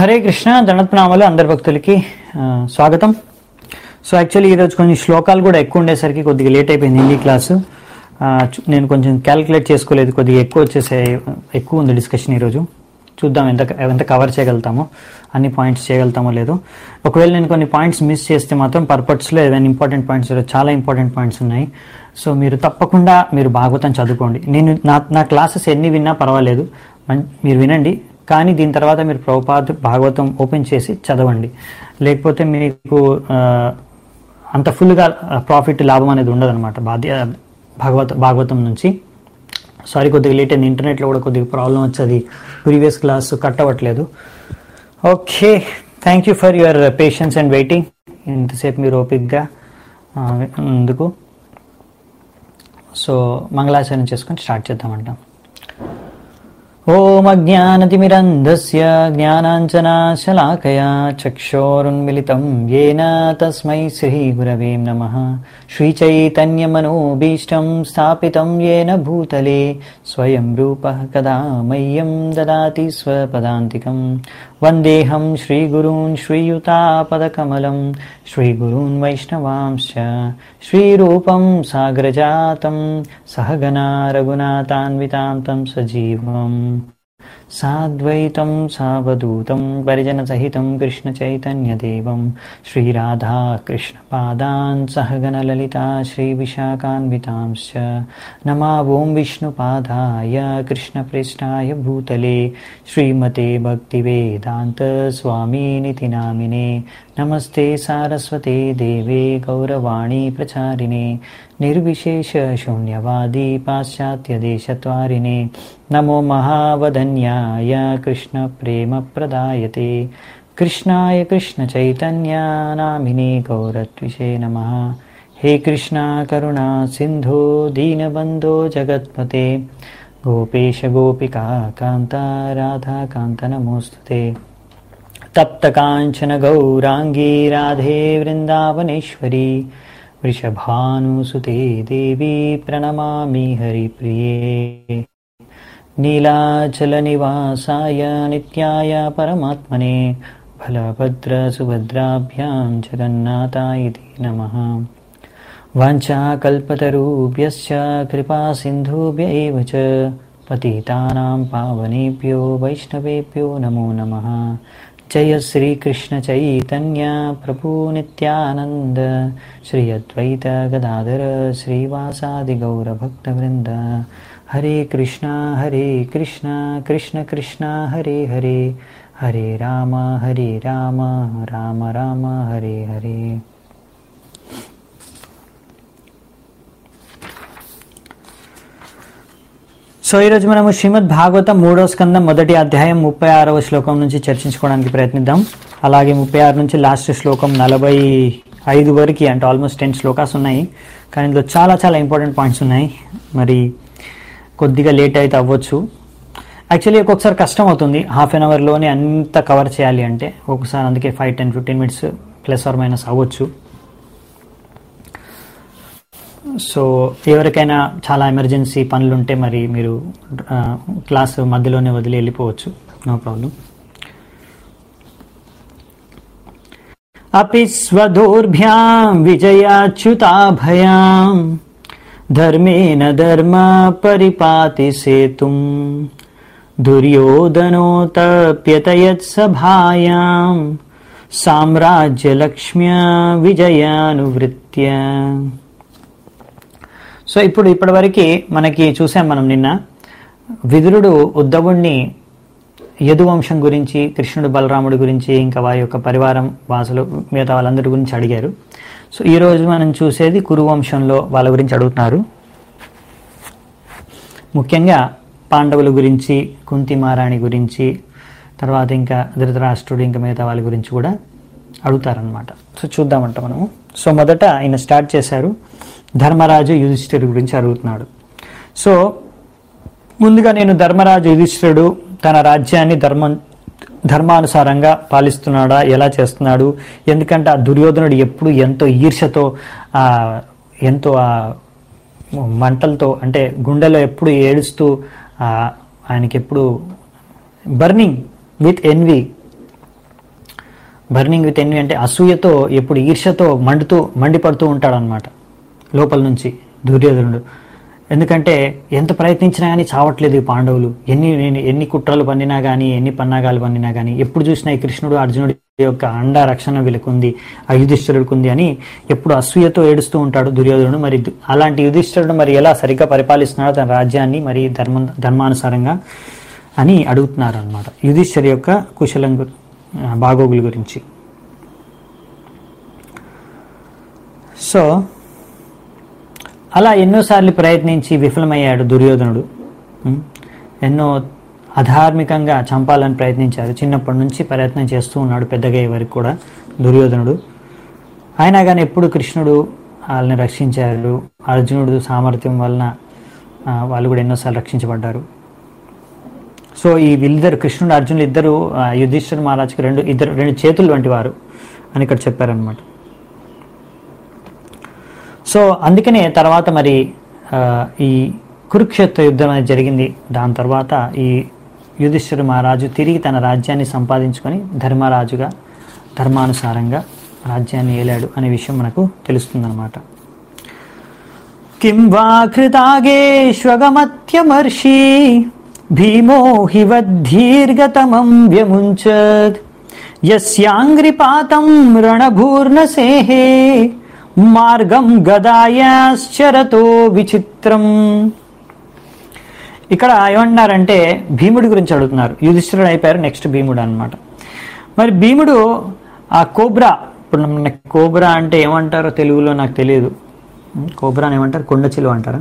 హరే కృష్ణ దండత్నామాలు అందరి భక్తులకి ఆ, స్వాగతం సో యాక్చువల్లీ ఈరోజు కొన్ని శ్లోకాలు కూడా ఎక్కువ ఉండేసరికి కొద్దిగా లేట్ అయిపోయింది హిందీ క్లాసు ఆ, చు- నేను కొంచెం క్యాలిక్యులేట్ చేసుకోలేదు కొద్దిగా ఎక్కువ వచ్చేసే ఎక్కువ ఉంది డిస్కషన్ ఈరోజు చూద్దాం ఎంత ఎంత కవర్ చేయగలుగుతామో అన్ని పాయింట్స్ చేయగలుగుతామో లేదో ఒకవేళ నేను కొన్ని పాయింట్స్ మిస్ చేస్తే మాత్రం పర్పట్స్లో ఏదైనా ఇంపార్టెంట్ పాయింట్స్ చాలా ఇంపార్టెంట్ పాయింట్స్ ఉన్నాయి సో మీరు తప్పకుండా మీరు భాగవతం చదువుకోండి నేను నా నా క్లాసెస్ ఎన్ని విన్నా పర్వాలేదు మన్- మీరు వినండి కానీ దీని తర్వాత మీరు ప్రభుపాద్ భాగవతం ఓపెన్ చేసి చదవండి లేకపోతే మీకు ఆ, అంత ఫుల్గా ప్రాఫిట్ లాభం అనేది ఉండదు అనమాట బాధ్య భాగవత భాగవతం నుంచి సారీ కొద్దిగా లేట్ అయింది ఇంటర్నెట్లో కూడా కొద్దిగా ప్రాబ్లం వచ్చేది ప్రీవియస్ క్లాస్ కట్ అవ్వట్లేదు okay thank you for your patience and waiting ఇంతసేపు మీరు ఓపిక్గా ఆ, అందుకు సో మంగళాచరణ చేసుకొని స్టార్ట్ చేద్దామంట ఓం అజ్ఞానతిమిరంధస్య జ్ఞానాంజనాశలాకయా చక్షోరున్మిలితం येन తస్మై శ్రీగురవే నమః శ్రీచైతన్యమనోభీష్టం స్థాపితం येन భూతలే స్వయం రూపः కదా మह्यं దదాతి స్వపదాంతికం వందేహం శ్రీగురూన్ శ్రీయుతాపదకమలం శ్రీగురూన్ వైష్ణవాంశ్చ శ్రీరూపం సాగరజాతం సహగనా రఘునాథాన్వితాం తం సజీవం సాద్వైతం సావధూతం పరిజనసహితం కృష్ణచైతన్యదేవం శ్రీరాధా కృష్ణపాదాన్ సహగణలలితా శ్రీవిశాఖాన్వితాంశ్చ नमा ॐ विष्णुपादाय कृष्णप्रेष्ठाय भूतले श्रीमते भक्तिवेदान्तस्वामीनिति नामिने नमस्ते सारस्वते देवे गौरवाणी प्रचारिणे निर्विशेषशून्यवादी पाश्चात्यदेशत्वारिणे नमो महावदन्याय कृष्णप्रेमप्रदायते कृष्णाय कृष्णचैतन्या नामिने गौरत्विषे नमः हे कृष्णा करुणा सिन्धो दीनबन्धो जगत्पते गोपेश गोपिका कान्ता राधाकान्त नमोऽस्तु ते तप्तकाञ्चन गौराङ्गी राधे वृन्दावनेश्वरी वृषभानुसुते देवी प्रणमामि हरिप्रिये नीलाचलनिवासाय नित्याय परमात्मने बलभद्रसुभद्राभ्यां जगन्नाथाय इति नमः वाञ्छाकल्पतरुभ्यश्च कृपासिन्धुभ्य एव च पतितानां पावनेभ्यो वैष्णवेभ्यो नमो नमः जय श्रीकृष्णचैतन्य प्रभु नित्यानन्द श्री अद्वैत गदाधर श्रीवासादिगौरभक्तवृन्द हरे कृष्णा हरे कृष्णा कृष्ण कृष्णा हरे हरे हरे राम हरे राम राम राम हरे हरे సో ఈరోజు మనము శ్రీమద్ భాగవతం మూడవ స్కందం మొదటి అధ్యాయం ముప్పై ఆరవ శ్లోకం నుంచి చర్చించుకోవడానికి ప్రయత్నిద్దాం అలాగే ముప్పై ఆరు నుంచి లాస్ట్ శ్లోకం నలభై ఐదు వరకు అంటే ఆల్మోస్ట్ టెన్ శ్లోకాస్ ఉన్నాయి కానీ ఇందులో చాలా చాలా ఇంపార్టెంట్ పాయింట్స్ ఉన్నాయి మరి కొద్దిగా లేట్ అయితే అవ్వచ్చు యాక్చువల్లీ ఒక్కొక్కసారి కష్టం అవుతుంది హాఫ్ అన్ అవర్లోనే అంత కవర్ చేయాలి అంటే ఒక్కొక్కసారి అందుకే five ten fifteen minutes plus or minus అవ్వచ్చు సో ఎవరికైనా చాలా ఎమర్జెన్సీ పనులు ఉంటే మరి మీరు ఆ, క్లాస్ మధ్యలోనే వదిలి వెళ్ళిపోవచ్చు నో ప్రాబ్లం अपि स्वदोर्भ्यां विजयाच्युताभयां धर्मेण धर्म परिपाति सेतुं दुर्योधनोतप्यतयत्सभायां సామ్రాజ్యలక్ష్మ్య విజయానువృత్య సో ఇప్పుడు ఇప్పటివరకు మనకి చూసాం మనం నిన్న విదురుడు ఉద్ధవుణ్ణి యదువంశం గురించి కృష్ణుడు బలరాముడి గురించి ఇంకా వారి యొక్క పరివారం వాసులు మిగతా వాళ్ళందరి గురించి అడిగారు సో ఈ రోజు మనం చూసేది కురువంశంలో వాళ్ళ గురించి అడుగుతున్నారు ముఖ్యంగా పాండవుల గురించి కుంతి మహారాణి గురించి తర్వాత ఇంకా ధృతరాష్ట్రుడు ఇంకా మిగతా వాళ్ళ గురించి కూడా అడుగుతారనమాట సో చూద్దామంట మనము సో మొదట ఆయన స్టార్ట్ చేశారు ధర్మరాజు యుధిష్ఠిరు గురించి అడుగుతున్నాడు సో ముందుగా నేను ధర్మరాజు యుధిష్ఠిరుడు తన రాజ్యాన్ని ధర్మం ధర్మానుసారంగా పాలిస్తున్నాడా ఎలా చేస్తున్నాడు ఎందుకంటే ఆ దుర్యోధనుడు ఎప్పుడు ఎంతో ఈర్ష్యతో ఆ ఎంతో ఆ మంటలతో అంటే గుండెలో ఎప్పుడు ఏడుస్తూ ఆ, ఆయనకి ఎప్పుడు burning with envy burning with envy అంటే అసూయతో ఎప్పుడు ఈర్ష్యతో మండుతూ మండిపడుతూ ఉంటాడు అనమాట లోపల నుంచి దుర్యోధనుడు ఎందుకంటే ఎంత ప్రయత్నించినా కానీ చావట్లేదు ఈ పాండవులు ఎన్ని ఎన్ని- ఎన్ని కుట్రలు పన్నినా కానీ ఎన్ని పన్నాగాలు పన్నినా కానీ ఎప్పుడు చూసినా ఈ కృష్ణుడు అర్జునుడి యొక్క అండ రక్షణ వీళ్ళకు ఉంది ఆ యుధిష్ఠిరుడికి ఉంది అని ఎప్పుడు అసూయతో ఏడుస్తూ ఉంటాడు దుర్యోధనుడు మరి దు- అలాంటి యుధిష్ఠిరుడు మరి ఎలా సరిగ్గా పరిపాలిస్తున్నాడో తన రాజ్యాన్ని మరి ధర్మ ధర్మానుసారంగా అని అడుగుతున్నారు అనమాట యుధిష్ఠిర్ యొక్క కుశలం గు- ఆ, బాగోగుల గురించి సో అలా ఎన్నోసార్లు ప్రయత్నించి విఫలమయ్యాడు దుర్యోధనుడు ఉం? ఎన్నో అధార్మికంగా చంపాలని ప్రయత్నించారు చిన్నప్పటి నుంచి ప్రయత్నం చేస్తూ ఉన్నాడు పెద్దగా అయ్యే వరకు కూడా దుర్యోధనుడు అయినా కానీ ఎప్పుడు కృష్ణుడు వాళ్ళని రక్షించారు అర్జునుడు సామర్థ్యం వలన ఆ, వాళ్ళు కూడా ఎన్నోసార్లు రక్షించబడ్డారు సో ఈ వీళ్ళిద్దరు కృష్ణుడు అర్జునుడు ఇద్దరు ఆ, యుధిష్ఠిర మహారాజుకి రెండు ఇద్దరు రెండు చేతులు వంటి వారు అని ఇక్కడ చెప్పారనమాట సో అందుకనే తర్వాత మరి ఆ, ఈ కురుక్షేత్ర యుద్ధం అనేది జరిగింది దాని తర్వాత ఈ యుధిష్ఠిర మహారాజు తిరిగి తన రాజ్యాన్ని సంపాదించుకొని ధర్మరాజుగా ధర్మానుసారంగా రాజ్యాన్ని ఏలాడు అనే విషయం మనకు తెలుస్తుందన్నమాట కిం వా కృతాగేష్వగమత్యమర్షి భీమో హి వద్దీర్ఘతమం వ్యముంచద్ యస్యాంగ్రిపాతం రణభూర్ణసేహే మార్గం గదాయాశ్చరతో విచిత్రం ఇక్కడ ఏమన్నారంటే భీముడి గురించి అడుగుతున్నారు యుధిష్ఠిరుడు అయిపోయారు నెక్స్ట్ భీముడు అన్నమాట మరి భీముడు ఆ కోబ్రా ఇప్పుడు మన కోబ్రా అంటే ఏమంటారో తెలుగులో నాకు తెలియదు కోబ్రా అని ఏమంటారు కొండ చిలువ అంటారా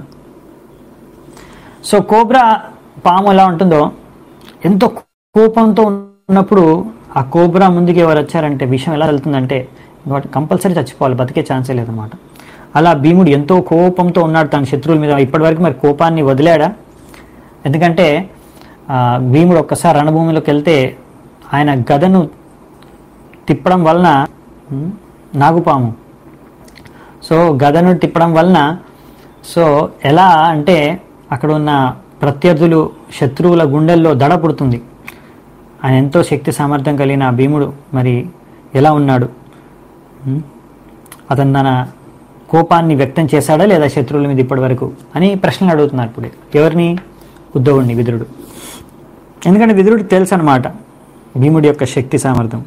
సో కోబ్రా పాము ఎలా ఉంటుందో ఎంతో కోపంతో ఉన్నప్పుడు ఆ కోబ్రా ముందుకు ఎవరు వచ్చారంటే విషయం ఎలా వెళ్తుందంటే వాటి కంపల్సరీ చచ్చిపోవాలి బతికే ఛాన్సే లేదన్నమాట అలా భీముడు ఎంతో కోపంతో ఉన్నాడు తన శత్రువుల మీద ఇప్పటివరకు మరి కోపాన్ని వదిలాడా ఎందుకంటే ఆ, భీముడు ఒక్కసారి రణభూమిలోకి వెళ్తే ఆయన గదను తిప్పడం వలన ఉమ్, నాగుపాము సో గదను తిప్పడం వలన సో ఎలా అంటే అక్కడ ఉన్న ప్రత్యర్థులు శత్రువుల గుండెల్లో దడ పుడుతుంది ఆయన ఎంతో శక్తి సామర్థ్యం కలిగిన ఆ భీముడు మరి ఎలా ఉన్నాడు ఉమ్, అతను తన కోపాన్ని వ్యక్తం చేశాడా లేదా శత్రువుల మీద ఇప్పటి వరకు అని ప్రశ్నలు అడుగుతున్నారు ఇప్పుడు ఎవరిని ఉద్ధవుడిని విదురుడు ఎందుకంటే విదురుడికి తెలుసు అనమాట భీముడి యొక్క శక్తి సామర్థ్యం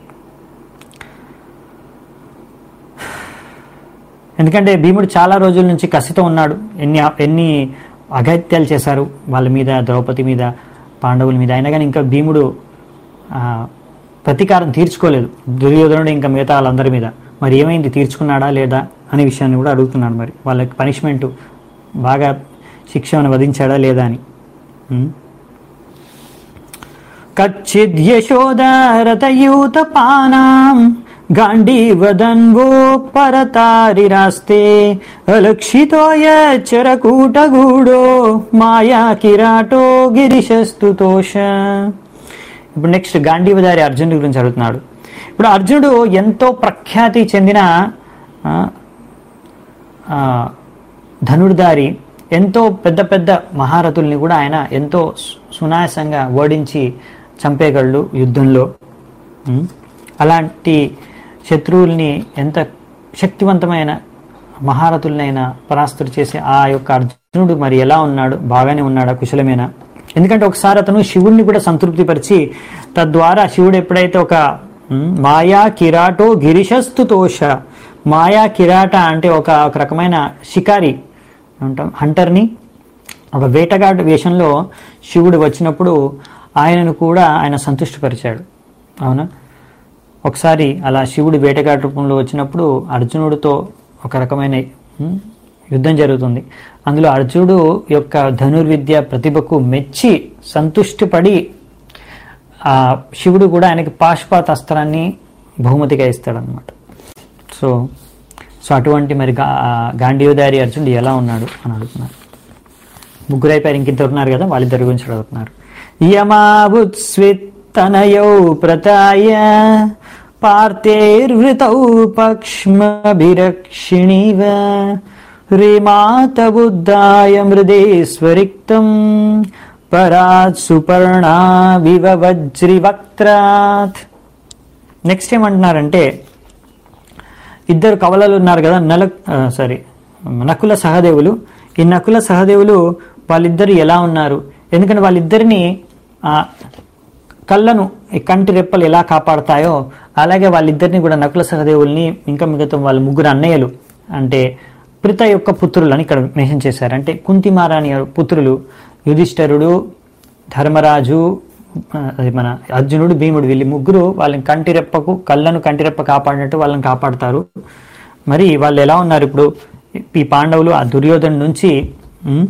ఎందుకంటే భీముడు చాలా రోజుల నుంచి కసితో ఉన్నాడు ఎన్ని ఎన్ని అగత్యాలు చేశారు వాళ్ళ మీద ద్రౌపది మీద పాండవుల మీద అయినా కానీ ఇంకా భీముడు ఆ, ప్రతీకారం తీర్చుకోలేదు దుర్యోధనుడు ఇంకా మిగతా వాళ్ళందరి మీద మరి ఏమైంది తీర్చుకున్నాడా లేదా అనే విషయాన్ని కూడా అడుగుతున్నాడు మరి వాళ్ళకి పనిష్మెంట్ బాగా శిక్ష ఏమైనా వధించాడా లేదా అని ఉం? కచ్చిద్యశోదారతయూతపానాం గాంధీవదన్వో పరతారిరాస్తే అలక్షితోయ చరకూటగూడో మాయా కిరాటో గిరిశస్తుతోష ఇప్పుడు నెక్స్ట్ గాంధీవదారి అర్జునుడి గురించి అడుగుతున్నాడు ఇప్పుడు అర్జునుడు ఎంతో ప్రఖ్యాతి చెందిన ఆ, ఆ, ధనుర్ధారి ఎంతో పెద్ద పెద్ద మహారథుల్ని కూడా ఆయన ఎంతో సు- సునాయాసంగా ఓడించి చంపేయగలడు యుద్ధంలో ఉం? అలాంటి శత్రువుల్ని ఎంత శక్తివంతమైన మహారథులనైనా పరాస్తులు చేసే ఆ యొక్క అర్జునుడు మరి ఎలా ఉన్నాడు బాగానే ఉన్నాడా కుశలమేనా ఎందుకంటే ఒకసారి అతను శివుణ్ణి కూడా సంతృప్తిపరిచి తద్వారా శివుడు ఎప్పుడైతే ఒక ఉం, మాయా కిరాటో గిరిశస్తు తోష మాయా కిరాట అంటే ఒక ఒక రకమైన షికారి అంటాం హంటర్ని ఒక వేటగాడు వేషంలో శివుడు వచ్చినప్పుడు ఆయనను కూడా ఆయన సంతుష్టిపరిచాడు అవునా ఒకసారి అలా శివుడు వేటగాడి రూపంలో వచ్చినప్పుడు అర్జునుడితో ఒక రకమైన ఉమ్, యుద్ధం జరుగుతుంది అందులో అర్జునుడు యొక్క ధనుర్విద్య ప్రతిభకు మెచ్చి సంతుష్టిపడి ఆ శివుడు కూడా ఆయనకి పాశుపాత అస్త్రాన్ని బహుమతిగా ఇస్తాడనమాట సో సో అటువంటి మరి గా గాంధీవదారి అర్జునుడు ఎలా ఉన్నాడు అని అడుగుతున్నారు ముగ్గురు అయిపోయారు ఇంకిద్దరు ఉన్నారు కదా వాళ్ళిద్దరి గురించి అడుగుతున్నారు యమావుత్స్విత్తనయౌ ప్రతాయ పార్థేర్వృతౌ పక్ష్మభిరక్షిణివ రేమాత బుద్ధాయ మృదేశ్వరిక్తం పరాత్ సుపర్ణా వివ వజ్రివక్త్రాత్ నెక్స్ట్ ఏమంటున్నారంటే ఇద్దరు కవలలు ఉన్నారు కదా నల సారీ నకుల సహదేవులు ఈ నకుల సహదేవులు వాళ్ళిద్దరు ఎలా ఉన్నారు ఎందుకంటే వాళ్ళిద్దరిని ఆ, కళ్ళను ఈ కంటి రెప్పలు ఎలా కాపాడతాయో అలాగే వాళ్ళిద్దరిని కూడా నకుల సహదేవుల్ని ఇంకా మిగతా వాళ్ళ ముగ్గురు అన్నయ్యలు అంటే ప్రిత యొక్క పుత్రులు అని ఇక్కడ మెన్షన్ చేశారు అంటే కుంతిమారాణి పుత్రులు యుధిష్ఠరుడు ధర్మరాజు ఆ, అది మన అర్జునుడు భీముడు వీళ్ళు ముగ్గురు వాళ్ళని కంటి రెప్పకు కళ్ళను కంటి రెప్ప కాపాడినట్టు వాళ్ళని కాపాడతారు మరి వాళ్ళు ఎలా ఉన్నారు ఇప్పుడు ఈ పాండవులు ఆ దుర్యోధను నుంచి ఉమ్,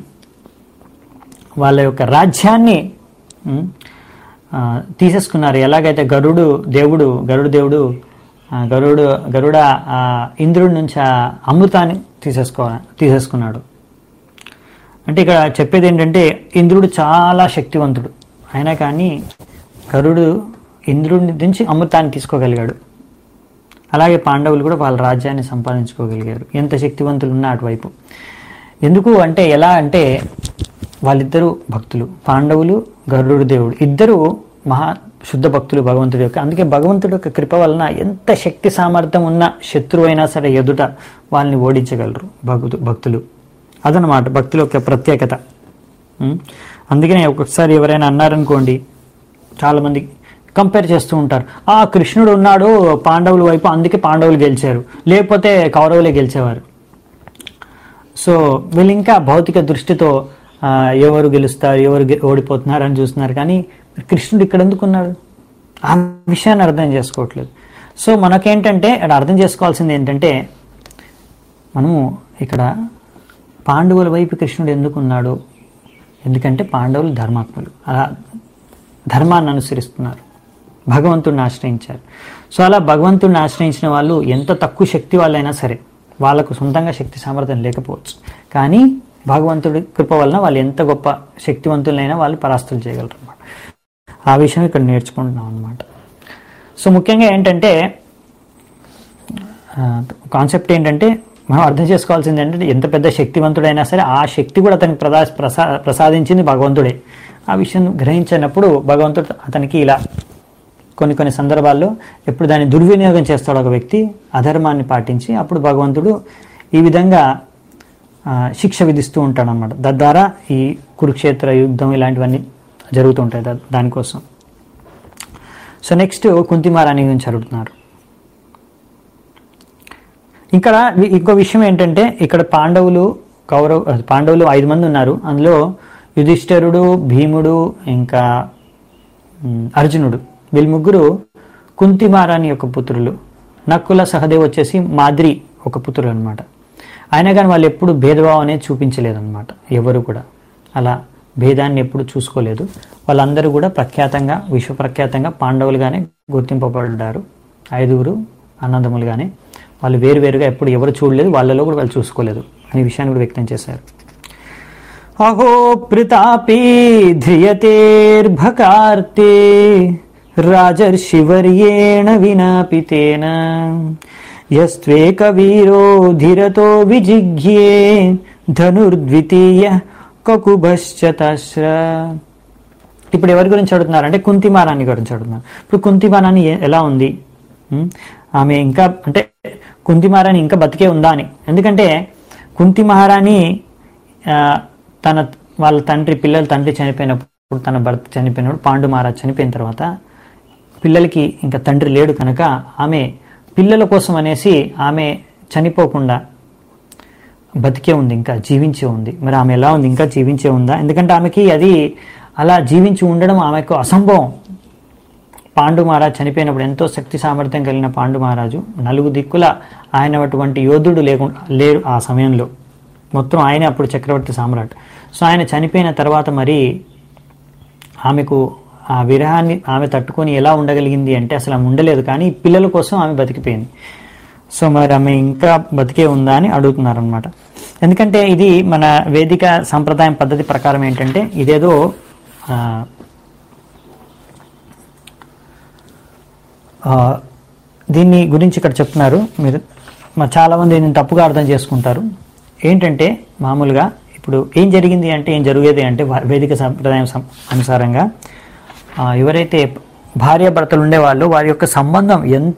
వాళ్ళ యొక్క రాజ్యాన్ని ఉమ్, ఆ, తీసేసుకున్నారు ఎలాగైతే గరుడు దేవుడు గరుడు దేవుడు ఆ, గరుడు గరుడ ఆ, ఇంద్రుడి నుంచి ఆ అమృతాన్ని తీసేసుకో తీసేసుకున్నాడు అంటే ఇక్కడ చెప్పేది ఏంటంటే ఇంద్రుడు చాలా శక్తివంతుడు అయినా కానీ గరుడు ఇంద్రుడి నుంచి అమృతాన్ని తీసుకోగలిగాడు అలాగే పాండవులు కూడా వాళ్ళ రాజ్యాన్ని సంపాదించుకోగలిగారు ఎంత శక్తివంతులు ఉన్నా అటువైపు ఎందుకు అంటే ఎలా అంటే వాళ్ళిద్దరూ భక్తులు పాండవులు గరుడు దేవుడు ఇద్దరు మహా శుద్ధ భక్తులు భగవంతుడి యొక్క అందుకే భగవంతుడి యొక్క కృప వలన ఎంత శక్తి సామర్థ్యం ఉన్న శత్రువు అయినా సరే ఎదుట వాళ్ళని ఓడించగలరు భక్తు భక్తులు అదనమాట భక్తుల యొక్క ప్రత్యేకత ఉం? అందుకనే ఒక్కొక్కసారి ఎవరైనా అన్నారనుకోండి చాలా మంది కంపేర్ చేస్తూ ఉంటారు ఆ కృష్ణుడు ఉన్నాడు పాండవుల వైపు అందుకే పాండవులు గెలిచారు లేకపోతే కౌరవులే గెలిచేవారు సో వీళ్ళు ఇంకా భౌతిక దృష్టితో ఆ, ఎవరు గెలుస్తారు ఎవరు గె- ఓడిపోతున్నారు అని చూస్తున్నారు కానీ కృష్ణుడు ఇక్కడ ఎందుకున్నాడు ఆ విషయాన్ని అర్థం చేసుకోవట్లేదు సో మనకేంటంటే ఇక్కడ అర్థం చేసుకోవాల్సింది ఏంటంటే మనము ఇక్కడ పాండవుల వైపు కృష్ణుడు ఎందుకున్నాడు ఎందుకంటే పాండవులు ధర్మాత్ములు అలా ధర్మాన్ని అనుసరిస్తున్నారు భగవంతుడిని ఆశ్రయించారు సో అలా భగవంతుడిని ఆశ్రయించిన వాళ్ళు ఎంత తక్కువ శక్తి వాళ్ళైనా సరే వాళ్ళకు సొంతంగా శక్తి సామర్థ్యం లేకపోవచ్చు కానీ భగవంతుడి కృప వలన వాళ్ళు ఎంత గొప్ప శక్తివంతులైనా వాళ్ళు పరాస్తులు చేయగలరు అన్నమాట ఆ విషయం ఇక్కడ నేర్చుకుంటున్నాం అనమాట సో ముఖ్యంగా ఏంటంటే కాన్సెప్ట్ ఏంటంటే మనం అర్థం చేసుకోవాల్సింది ఏంటంటే ఎంత పెద్ద శక్తివంతుడైనా సరే ఆ శక్తి కూడా అతనికి ప్రదా ప్రసా ప్రసాదించింది భగవంతుడే ఆ విషయం గ్రహించినప్పుడు భగవంతుడు అతనికి ఇలా కొన్ని కొన్ని సందర్భాల్లో ఎప్పుడు దాన్ని దుర్వినియోగం చేస్తాడు ఒక వ్యక్తి అధర్మాన్ని పాటించి అప్పుడు భగవంతుడు ఈ విధంగా ఆ, శిక్ష విధిస్తూ ఉంటాడు అనమాట తద్వారా ఈ కురుక్షేత్ర యుద్ధం ఇలాంటివన్నీ జరుగుతూ ఉంటాయి దా- దానికోసం సో నెక్స్ట్ కుంతిమారాణి గురించి అడుగుతున్నారు ఇక్కడ వి- ఇంకో విషయం ఏంటంటే ఇక్కడ పాండవులు కౌరవ పాండవులు ఐదు మంది ఉన్నారు అందులో యుధిష్ఠరుడు భీముడు ఇంకా ఉమ్, అర్జునుడు వీళ్ళు ముగ్గురు కుంతిమారాణి యొక్క పుత్రులు నక్కుల సహదేవ్ వచ్చేసి మాద్రి ఒక పుత్రుడు అనమాట అయినా కానీ వాళ్ళు ఎప్పుడు భేదభావం అనేది చూపించలేదన్నమాట ఎవరు కూడా అలా భేదాన్ని ఎప్పుడు చూసుకోలేదు వాళ్ళందరూ కూడా ప్రఖ్యాతంగా విశ్వప్రఖ్యాతంగా పాండవులుగానే గుర్తింపబడ్డారు ఐదుగురు అన్నదమ్ములుగానే వాళ్ళు వేరువేరుగా ఎప్పుడు ఎవరు చూడలేదు వాళ్ళలో కూడా వాళ్ళు చూసుకోలేదు అనే విషయాన్ని కూడా వ్యక్తం చేశారు అహో ప్రతాపే ధ్రియతేర్భకార్తే రాజర్షివర్యేణ వినాపితేన యస్త్వేక వీరో ధీరతో విజిఘ్యే ధనుర్ద్వితీయ కకుభశ్చతశ్ర ఇప్పుడు ఎవరి గురించి అడుగుతున్నారు అంటే కుంతిమారాణి గురించి అడుగుతున్నారు ఇప్పుడు కుంతిమారాణి ఏ- ఎలా ఉంది ఉం? ఆమె ఇంకా అంటే కుంతిమారాణి ఇంకా బతికే ఉందా అని ఎందుకంటే కుంతి మహారాణి ఆ, తన వాళ్ళ తండ్రి పిల్లల తండ్రి చనిపోయినప్పుడు తన భర్త చనిపోయినప్పుడు పాండు మహారాజ్ చనిపోయిన తర్వాత పిల్లలకి ఇంకా తండ్రి లేడు కనుక ఆమె పిల్లల కోసం అనేసి ఆమె చనిపోకుండా బతికే ఉంది ఇంకా జీవించే ఉంది మరి ఆమె ఎలా ఉంది ఇంకా జీవించే ఉందా ఎందుకంటే ఆమెకి అది అలా జీవించి ఉండడం ఆమెకు అసంభవం పాండు మహారాజ్ చనిపోయినప్పుడు ఎంతో శక్తి సామర్థ్యం కలిగిన పాండు మహారాజు నలుగు దిక్కుల ఆయన అటువంటి యోధుడు లేకుండా లేరు ఆ సమయంలో మొత్తం ఆయనే అప్పుడు చక్రవర్తి సామ్రాట్ సో ఆయన చనిపోయిన తర్వాత మరి ఆమెకు ఆ విరహాన్ని ఆమె తట్టుకొని ఎలా ఉండగలిగింది అంటే అసలు ఆమె ఉండలేదు కానీ పిల్లల కోసం ఆమె బతికిపోయింది సో మరి ఆమె ఇంకా బతికే ఉందా అని అడుగుతున్నారు అనమాట ఎందుకంటే ఇది మన వేదిక సంప్రదాయం పద్ధతి ప్రకారం ఏంటంటే ఇదేదో ఆ, ఆ, దీన్ని గురించి ఇక్కడ చెప్తున్నారు మీరు మా చాలామంది దీన్ని తప్పుగా అర్థం చేసుకుంటారు ఏంటంటే మామూలుగా ఇప్పుడు ఏం జరిగింది అంటే ఏం జరిగేది అంటే వా- వేదిక సంప్రదాయం సం- అనుసారంగా ఆ, ఎవరైతే భార్యాభర్తలు ఉండేవాళ్ళు వారి యొక్క సంబంధం ఎంత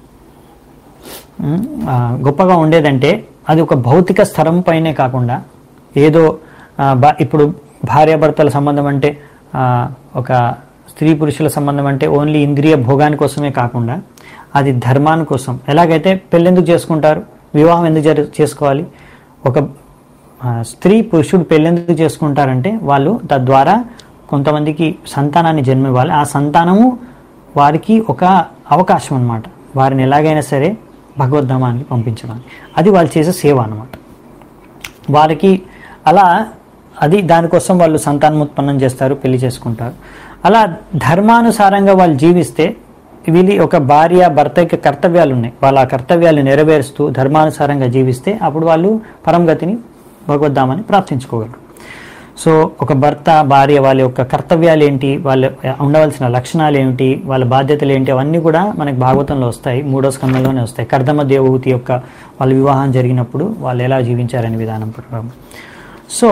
ఉమ్, ఆ, గొప్పగా ఉండేదంటే అది ఒక భౌతిక స్థరం పైనే కాకుండా ఏదో ఆ, బా- ఇప్పుడు భార్యాభర్తల సంబంధం అంటే ఆ, ఒక స్త్రీ పురుషుల సంబంధం అంటే ఓన్లీ ఇంద్రియ భోగాని కోసమే కాకుండా అది ధర్మాని కోసం ఎలాగైతే పెళ్ళెందుకు చేసుకుంటారు వివాహం ఎందుకు జరు చేసుకోవాలి ఒక ఆ, స్త్రీ పురుషుడు పెళ్ళెందుకు చేసుకుంటారంటే వాళ్ళు తద్వారా కొంతమందికి సంతానాన్ని జన్మివ్వాలి ఆ సంతానము వారికి ఒక అవకాశం అన్నమాట వారిని ఎలాగైనా సరే భగవద్ధామానికి పంపించడానికి అది వాళ్ళు చేసే సేవ అన్నమాట వారికి అలా అది దానికోసం వాళ్ళు సంతానోత్పన్నం చేస్తారు పెళ్లి చేసుకుంటారు అలా ధర్మానుసారంగా వాళ్ళు జీవిస్తే వీళ్ళు ఒక భార్య భర్త యొక్క కర్తవ్యాలు ఉన్నాయి వాళ్ళ ఆ కర్తవ్యాలు నెరవేరుస్తూ ధర్మానుసారంగా జీవిస్తే అప్పుడు వాళ్ళు పరంగతిని భగవద్ధామని ప్రార్థించుకోగలరు సో ఒక భర్త భార్య వాళ్ళ యొక్క కర్తవ్యాలు ఏంటి వాళ్ళ ఉండవలసిన లక్షణాలు ఏమిటి వాళ్ళ బాధ్యతలు ఏంటి అవన్నీ కూడా మనకి భాగవతంలో వస్తాయి మూడో స్కందంలోనే వస్తాయి కర్దమ దేవహూతి యొక్క వాళ్ళ వివాహం జరిగినప్పుడు వాళ్ళు ఎలా జీవించారనే విధానం ప్రకారం సో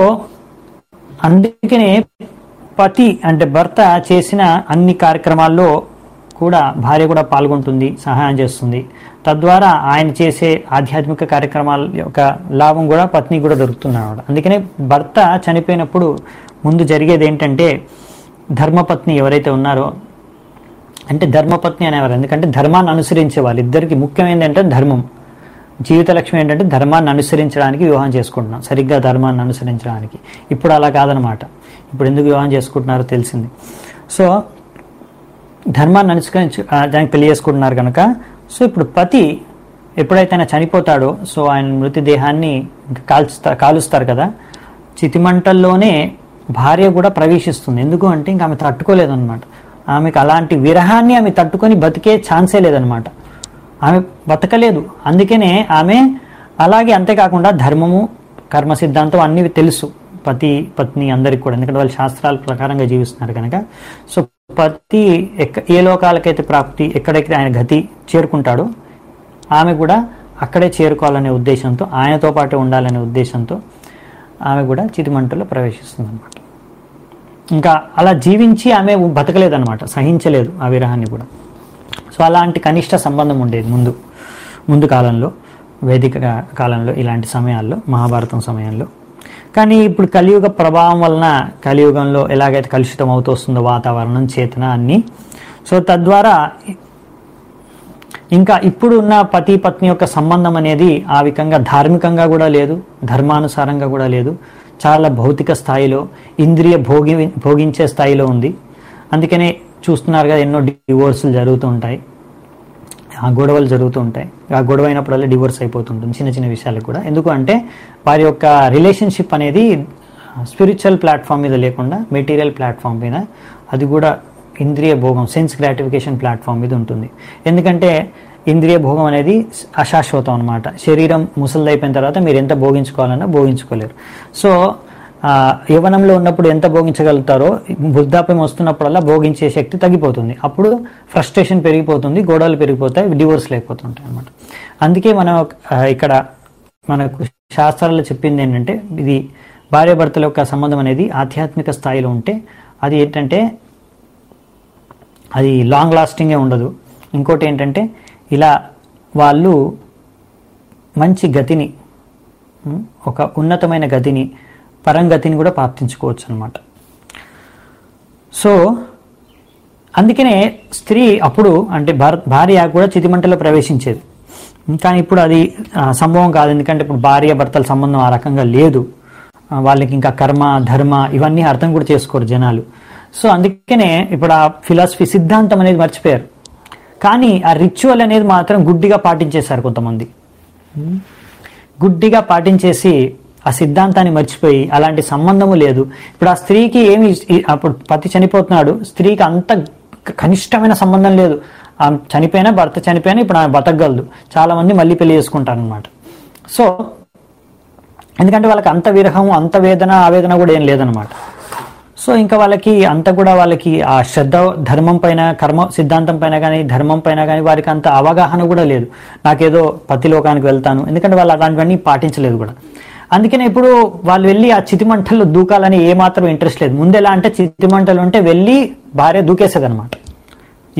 అందుకనే పతి అంటే భర్త చేసిన అన్ని కార్యక్రమాల్లో కూడా భార్య కూడా పాల్గొంటుంది సహాయం చేస్తుంది తద్వారా ఆయన చేసే ఆధ్యాత్మిక కార్యక్రమాల యొక్క లాభం కూడా పత్ని కూడా దొరుకుతుంది అన్నమాట అందుకనే భర్త చనిపోయినప్పుడు ముందు జరిగేది ఏంటంటే ధర్మపత్ని ఎవరైతే ఉన్నారో అంటే ధర్మపత్ని అనేవారు ఎందుకంటే ధర్మాన్ని అనుసరించే వాళ్ళు ఇద్దరికి ముఖ్యమైనది ఏంటంటే ధర్మం జీవిత లక్ష్యం ఏంటంటే ధర్మాన్ని అనుసరించడానికి వివాహం చేసుకుంటున్నాం సరిగ్గా ధర్మాన్ని అనుసరించడానికి ఇప్పుడు అలా కాదనమాట ఇప్పుడు ఎందుకు వివాహం చేసుకుంటున్నారో తెలిసింది సో ధర్మాన్ని అనుసరించి ఆ, దానికి పెళ్లి చేసుకుంటున్నారు కనుక సో ఇప్పుడు పతి ఎప్పుడైతే ఆయన చనిపోతాడో సో ఆయన మృతదేహాన్ని ఇంకా కాల్చుతా కాలుస్తారు కదా చితిమంటల్లోనే భార్య కూడా ప్రవేశిస్తుంది ఎందుకు అంటే ఇంకా ఆమె తట్టుకోలేదన్నమాట ఆమెకు అలాంటి విరహాన్ని ఆమె తట్టుకొని బతికే ఛాన్సే లేదనమాట ఆమె బతకలేదు అందుకనే ఆమె అలాగే అంతేకాకుండా ధర్మము కర్మ సిద్ధాంతం అన్ని తెలుసు పతి పత్ని అందరికి కూడా ఎందుకంటే వాళ్ళు శాస్త్రాల ప్రకారంగా జీవిస్తున్నారు కనుక సో పతి ఎక్క ఏ లోకాలకైతే ప్రాప్తి ఎక్కడైతే ఆయన గతి చేరుకుంటాడో ఆమె కూడా అక్కడే చేరుకోవాలనే ఉద్దేశంతో ఆయనతో పాటు ఉండాలనే ఉద్దేశంతో ఆమె కూడా చితిమంటలో ప్రవేశిస్తుంది అనమాట ఇంకా అలా జీవించి ఆమె బతకలేదన్నమాట సహించలేదు ఆ విరహాన్ని కూడా సో అలాంటి కనిష్ట సంబంధం ఉండేది ముందు ముందు కాలంలో వేదిక కాలంలో ఇలాంటి సమయాల్లో మహాభారతం సమయంలో కానీ ఇప్పుడు కలియుగ ప్రభావం వలన కలియుగంలో ఎలాగైతే కలుషితం అవుతూ వస్తుందో వాతావరణం చేతన అన్ని సో తద్వారా ఇంకా ఇప్పుడు ఉన్న పతి పత్ని యొక్క సంబంధం అనేది ఆ విధంగా ధార్మికంగా కూడా లేదు ధర్మానుసారంగా కూడా లేదు చాలా భౌతిక స్థాయిలో ఇంద్రియ భోగి భోగించే స్థాయిలో ఉంది అందుకనే చూస్తున్నారు కదా ఎన్నో డివోర్సులు జరుగుతూ ఉంటాయి ఆ గొడవలు జరుగుతూ ఉంటాయి ఆ గొడవ అయినప్పుడల్లా డివోర్స్ అయిపోతుంటుంది చిన్న చిన్న విషయాలకు కూడా ఎందుకు అంటే వారి యొక్క రిలేషన్షిప్ అనేది స్పిరిచువల్ ప్లాట్ఫామ్ మీద లేకుండా మెటీరియల్ ప్లాట్ఫామ్ మీద అది కూడా ఇంద్రియ భోగం సెన్స్ గ్రాటిఫికేషన్ ప్లాట్ఫామ్ మీద ఉంటుంది ఎందుకంటే ఇంద్రియ భోగం అనేది అశాశ్వతం అనమాట శరీరం ముసలిదైపోయిన తర్వాత మీరు ఎంత భోగించుకోవాలన్నా భోగించుకోలేరు సో ఆ, యవ్వనంలో ఉన్నప్పుడు ఎంత భోగించగలుగుతారో వృద్ధాప్యం వస్తున్నప్పుడల్లా భోగించే శక్తి తగ్గిపోతుంది అప్పుడు ఫ్రస్ట్రేషన్ పెరిగిపోతుంది గొడవలు పెరిగిపోతాయి డివోర్స్ లేకపోతుంటాయి అనమాట అందుకే మనం ఆ, ఇక్కడ మనకు శాస్త్రాల్లో చెప్పింది ఏంటంటే ఇది భార్యాభర్తల యొక్క సంబంధం అనేది ఆధ్యాత్మిక స్థాయిలో ఉంటే అది ఏంటంటే అది లాంగ్ లాస్టింగే ఉండదు ఇంకోటి ఏంటంటే ఇలా వాళ్ళు మంచి గతిని ఉమ్, ఒక ఉన్నతమైన గతిని పరంగతిని కూడా ప్రాప్తించుకోవచ్చు అనమాట సో అందుకనే స్త్రీ అప్పుడు అంటే భార- భార్య కూడా చితిమంటలో ప్రవేశించేది కానీ ఇప్పుడు అది ఆ, సంభవం కాదు ఎందుకంటే ఇప్పుడు భార్య భర్తల సంబంధం ఆ రకంగా లేదు ఆ, వాళ్ళకి ఇంకా కర్మ ధర్మ ఇవన్నీ అర్థం కూడా చేసుకోరు జనాలు సో అందుకనే ఇప్పుడు ఆ ఫిలాసఫీ సిద్ధాంతం అనేది మర్చిపోయారు కానీ ఆ రిచువల్ అనేది మాత్రం గుడ్డిగా పాటించేశారు కొంతమంది గుడ్డిగా పాటించేసి ఆ సిద్ధాంతాన్ని మర్చిపోయి అలాంటి సంబంధము లేదు ఇప్పుడు ఆ స్త్రీకి ఏమి ఈ- అప్పుడు పతి చనిపోతున్నాడు స్త్రీకి అంత కనిష్టమైన సంబంధం లేదు ఆమె చనిపోయినా భర్త చనిపోయినా ఇప్పుడు ఆమె బతకగలదు చాలా మంది మళ్ళీ పెళ్లి చేసుకుంటారు అనమాట సో ఎందుకంటే వాళ్ళకి అంత విరహం అంత వేదన ఆవేదన కూడా ఏం లేదనమాట సో ఇంకా వాళ్ళకి అంత కూడా వాళ్ళకి ఆ శ్రద్ధ ధర్మం పైన కర్మ సిద్ధాంతం పైన కానీ ధర్మం పైన కానీ వారికి అంత అవగాహన కూడా లేదు నాకేదో పతిలోకానికి వెళ్తాను ఎందుకంటే వాళ్ళు అలాంటివన్నీ పాటించలేదు కూడా అందుకనే ఇప్పుడు వాళ్ళు వెళ్ళి ఆ చితిమంటల్లో దూకాలని ఏమాత్రం ఇంట్రెస్ట్ లేదు ముందు ఎలా అంటే చితిమంటలు ఉంటే వెళ్ళి భార్య దూకేసేది అనమాట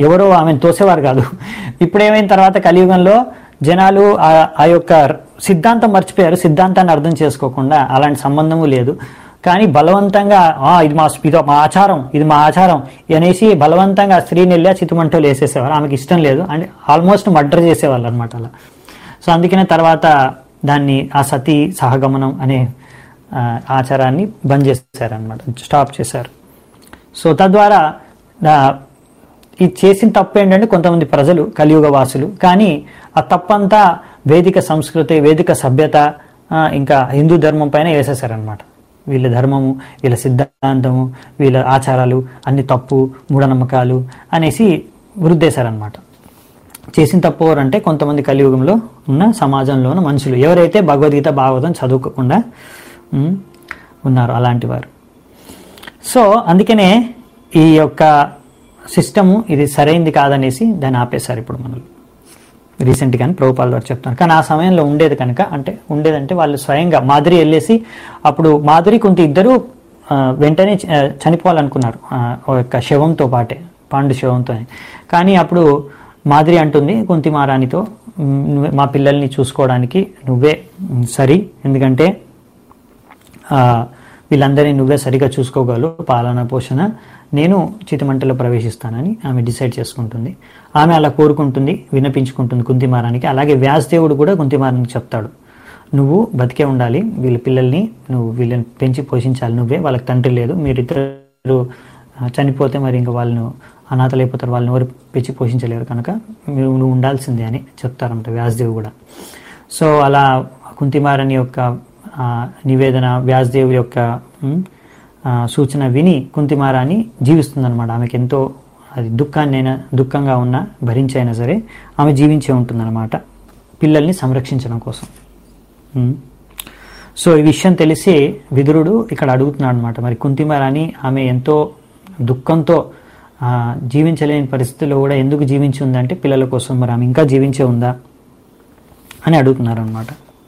ఎవరో ఆమెను తోసేవారు కాదు ఇప్పుడు ఏమైన తర్వాత కలియుగంలో జనాలు ఆ- ఆ యొక్క సిద్ధాంతం మర్చిపోయారు సిద్ధాంతాన్ని అర్థం చేసుకోకుండా అలాంటి సంబంధము లేదు కానీ బలవంతంగా "ఆ, ఇది మా ఇది మా ఆచారం ఇది మా ఆచారం అనేసి బలవంతంగా ఆ స్త్రీని వెళ్ళి ఆ చితుమంటలు వేసేసేవారు ఆమెకి ఇష్టం లేదు అంటే ఆల్మోస్ట్ మర్డర్ చేసేవాళ్ళు అనమాట అలా సో అందుకనే తర్వాత దాన్ని ఆ సతీ సహగమనం అనే ఆ, ఆచారాన్ని బంద్ చేశారనమాట స్టాప్ చేశారు సో తద్వారా ఆ, ఇది చేసిన తప్పు ఏంటంటే కొంతమంది ప్రజలు కలియుగ వాసులు కానీ ఆ తప్పంతా వేదిక సంస్కృతి వేదిక సభ్యత ఆ, ఇంకా హిందూ ధర్మం పైన వేసేసారనమాట వీళ్ళ ధర్మము వీళ్ళ సిద్ధాంతము వీళ్ళ ఆచారాలు అన్ని తప్పు మూఢనమ్మకాలు అనేసి వృద్ధేశారనమాట చేసిన తప్పు ఎవరంటే కొంతమంది కలియుగంలో ఉన్న సమాజంలో ఉన్న మనుషులు ఎవరైతే భగవద్గీత భాగవతం చదువుకోకుండా ఉమ్, ఉన్నారో అలాంటి వారు సో అందుకనే ఈ యొక్క సిస్టము ఇది సరైంది కాదనేసి దాన్ని ఆపేశారు ఇప్పుడు మనల్ని రీసెంట్గానే ప్రభుపాల్ వారు చెప్తున్నారు కానీ ఆ సమయంలో ఉండేది కనుక అంటే ఉండేదంటే వాళ్ళు స్వయంగా మాధురి వెళ్ళేసి అప్పుడు మాధురి కొంత ఇద్దరు ఆ, వెంటనే చ- ఆ, చనిపోవాలనుకున్నారు ఆ, ఒక యొక్క శవంతో పాటే పాండు శవంతో కానీ అప్పుడు మాధురి అంటుంది కుంతి మహారాణితో "ఉమ్, నువ్వే మా పిల్లల్ని చూసుకోవడానికి నువ్వే ఉమ్, సరి ఎందుకంటే ఆ, వీళ్ళందరినీ నువ్వే సరిగా చూసుకోగలవు పాలన పోషణ నేను చితిమంటలో ప్రవేశిస్తానని ఆమె డిసైడ్ చేసుకుంటుంది ఆమె అలా కోరుకుంటుంది విన్నపించుకుంటుంది కుంతిమారానికి అలాగే వ్యాసదేవుడు కూడా కుంతిమారానికి చెప్తాడు నువ్వు బతికే ఉండాలి వీళ్ళ పిల్లల్ని నువ్వు వీళ్ళని పెంచి పోషించాలి నువ్వే వాళ్ళకి తండ్రి లేదు మీరిద్దరు ఆ, చనిపోతే మరి ఇంకా వాళ్ళను అనాథలు అయిపోతారు వాళ్ళని ఎవరు పెంచి పోషించలేరు కనుక మీరు నువ్వు ఉండాల్సిందే అని చెప్తారన్నమాట వ్యాసదేవి కూడా సో అలా కుంతిమారని యొక్క ఆ, నివేదన వ్యాసదేవుడి యొక్క ఉమ్, ఆ, సూచన విని కుంతిమారాని జీవిస్తుందన్నమాట ఆమెకి ఎంతో అది దుఃఖాన్ని అయినా దుఃఖంగా ఉన్నా భరించైనా సరే ఆమె జీవించే ఉంటుందన్నమాట పిల్లల్ని సంరక్షించడం కోసం ఉమ్. సో ఈ విషయం తెలిసి విదురుడు ఇక్కడ అడుగుతున్నాడు అనమాట మరి కుంతిమారాని ఆమె ఎంతో దుఃఖంతో ఆ, జీవించలేని పరిస్థితిలో కూడా ఎందుకు జీవించి ఉందంటే పిల్లల కోసం మరి ఆమె ఇంకా జీవించే ఉందా అని అడుగుతున్నారు అనమాట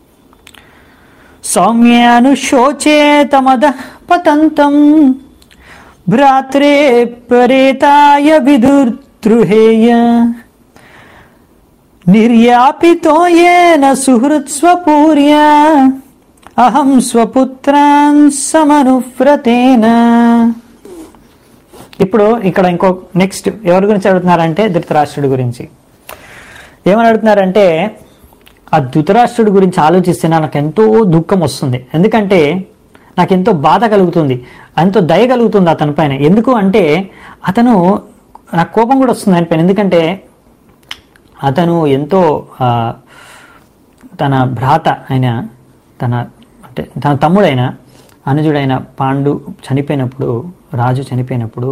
సౌమ్యానుశోచేతమద పతంతం భ్రాత్రే పరేతాయ విదుర్ద్రుహేయ నిర్యాపితో ఏన సుహృత్స్వపూర్య అహం స్వపుత్రాన్ సమనువ్రతేన ఇప్పుడు ఇక్కడ ఇంకో నెక్స్ట్ ఎవరి గురించి అడుగుతున్నారంటే ధృతరాష్ట్రుడి గురించి ఏమని అడుగుతున్నారంటే ఆ ధృతరాష్ట్రుడి గురించి ఆలోచిస్తే నాకు ఎంతో దుఃఖం వస్తుంది ఎందుకంటే నాకు ఎంతో బాధ కలుగుతుంది ఎంతో దయ కలుగుతుంది అతని పైన ఎందుకు అంటే అతను నాకు కోపం కూడా వస్తుంది ఆయన పైన ఎందుకంటే అతను ఎంతో ఆ, తన భ్రాత అయిన తన అంటే తన తమ్ముడైన అనుజుడైన పాండు చనిపోయినప్పుడు రాజు చనిపోయినప్పుడు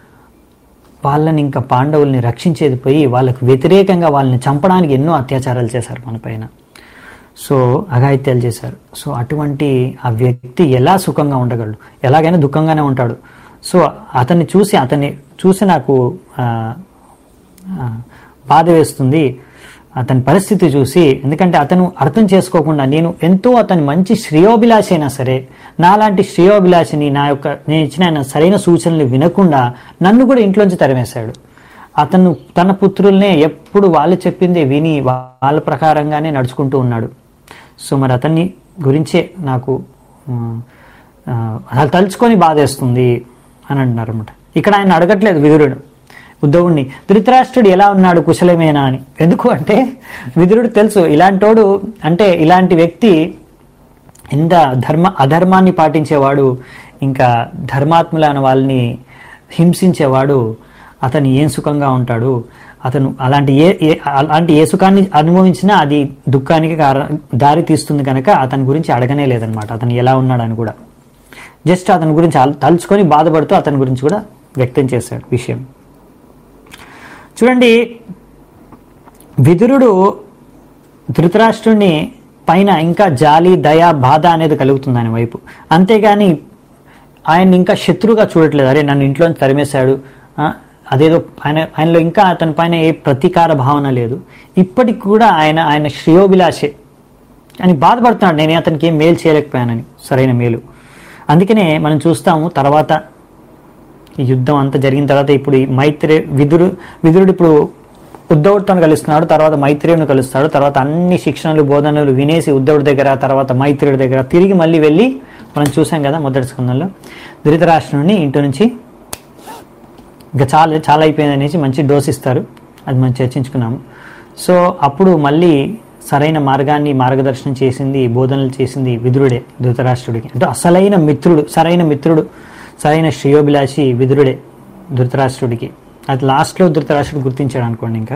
వాళ్ళని ఇంకా పాండవుల్ని రక్షించేది పోయి వాళ్ళకు వ్యతిరేకంగా వాళ్ళని చంపడానికి ఎన్నో అత్యాచారాలు చేశారు మన పైన సో అఘాయిత్యాలు చేశారు సో అటువంటి ఆ వ్యక్తి ఎలా సుఖంగా ఉండగలడు ఎలాగైనా దుఃఖంగానే ఉంటాడు సో అతన్ని చూసి అతన్ని చూసి నాకు ఆ, ఆ, బాధ వేస్తుంది అతని పరిస్థితి చూసి ఎందుకంటే అతను అర్థం చేసుకోకుండా నేను ఎంతో అతని మంచి శ్రేయోభిలాషి అయినా సరే నాలాంటి శ్రేయోభిలాషిని నా యొక్క నేను ఇచ్చిన ఆయన సరైన సూచనలు వినకుండా నన్ను కూడా ఇంట్లోంచి తరిమేశాడు అతను తన పుత్రుల్నే ఎప్పుడు వాళ్ళు చెప్పిందే విని వాళ్ళ ప్రకారంగానే నడుచుకుంటూ ఉన్నాడు సో మరి అతన్ని గురించే నాకు ఆ, ఆ, అసలు తలుచుకొని బాధేస్తుంది అని అంటున్నారు అనమాట ఇక్కడ ఆయన అడగట్లేదు విదురుడు ఉద్ధవుణ్ణి ధృతరాష్ట్రుడు ఎలా ఉన్నాడు కుశలమేనా అని ఎందుకు అంటే విదురుడు తెలుసు ఇలాంటోడు అంటే ఇలాంటి వ్యక్తి ఎంత ధర్మ అధర్మాన్ని పాటించేవాడు ఇంకా ధర్మాత్ములైన వాళ్ళని హింసించేవాడు అతను ఏం సుఖంగా ఉంటాడు అతను అలాంటి ఏ ఏ- అలాంటి ఏ సుఖాన్ని అనుభవించినా అది దుఃఖానికి కార దారి తీస్తుంది కనుక అతని గురించి అడగనే లేదనమాట అతను ఎలా ఉన్నాడని కూడా జస్ట్ అతని గురించి ఆల్- తలుచుకొని బాధపడుతూ అతని గురించి కూడా వ్యక్తం చేశాడు విషయం చూడండి విదురుడు ధృతరాష్ట్రుడిని పైన ఇంకా జాలి దయ బాధ అనేది కలుగుతుంది ఆయన వైపు అంతేగాని ఆయన ఇంకా శత్రువుగా చూడట్లేదు అరే నన్ను ఇంట్లోంచి తరిమేశాడు ఆ, అదేదో ఆయన ఆయనలో ఇంకా అతని పైన ఏ ప్రతీకార భావన లేదు ఇప్పటికి కూడా ఆయన ఆయన శ్రేయోభిలాషే అని బాధపడుతున్నాడు నేను అతనికి ఏం మేలు చేయలేకపోయానని సరైన మేలు అందుకనే మనం చూస్తాము తర్వాత ఈ యుద్ధం అంతా జరిగిన తర్వాత ఇప్పుడు ఈ మైత్రే విదురు విదురుడు ఇప్పుడు ఉద్ధవుడితో కలుస్తున్నాడు తర్వాత మైత్రేయుని కలుస్తాడు తర్వాత అన్ని శిక్షణలు బోధనలు వినేసి ఉద్ధవుడి దగ్గర తర్వాత మైత్రేయుడి దగ్గర తిరిగి మళ్ళీ వెళ్ళి మనం చూసాం కదా మొదటి స్కందంలో ధృతరాష్ట్రుని ఇంటి నుంచి ఇంకా చాలా చాలా అయిపోయింది అనేసి మంచి డోస్ ఇస్తారు అది మనం చర్చించుకున్నాము సో అప్పుడు మళ్ళీ సరైన మార్గాన్ని మార్గదర్శనం చేసింది బోధనలు చేసింది విదురుడే ధృతరాష్ట్రుడికి అంటే అసలైన మిత్రుడు సరైన మిత్రుడు సరైన శ్రేయోభిలాషి విదురుడే ధృతరాష్ట్రుడికి అది లాస్ట్లో ధృతరాష్ట్రుడు గుర్తించాడు అనుకోండి ఇంకా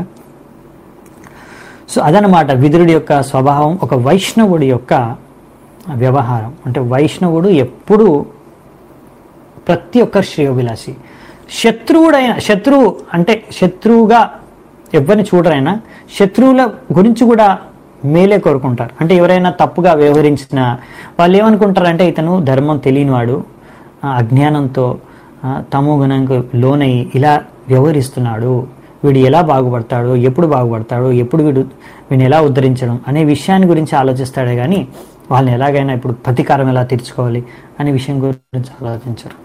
సో అదనమాట విదురుడి యొక్క స్వభావం ఒక వైష్ణవుడి యొక్క వ్యవహారం అంటే వైష్ణవుడు ఎప్పుడూ ప్రతి ఒక్కరు శ్రేయోభిలాషి శత్రువుడైన శత్రువు అంటే శత్రువుగా ఎవరిని చూడరైనా శత్రువుల గురించి కూడా మేలే కోరుకుంటారు అంటే ఎవరైనా తప్పుగా వ్యవహరించిన వాళ్ళు ఏమనుకుంటారంటే ఇతను ధర్మం తెలియనివాడు ఆ, అజ్ఞానంతో ఆ, తమో గుణంకు లోనై ఇలా వ్యవహరిస్తున్నాడు వీడు ఎలా బాగుపడతాడు ఎప్పుడు బాగుపడతాడు ఎప్పుడు వీడు వీడిని ఎలా ఉద్ధరించడం అనే విషయాన్ని గురించి ఆలోచిస్తాడే కానీ వాళ్ళని ఎలాగైనా ఇప్పుడు ప్రతీకారం ఎలా తీర్చుకోవాలి అనే విషయం గురించి ఆలోచించరు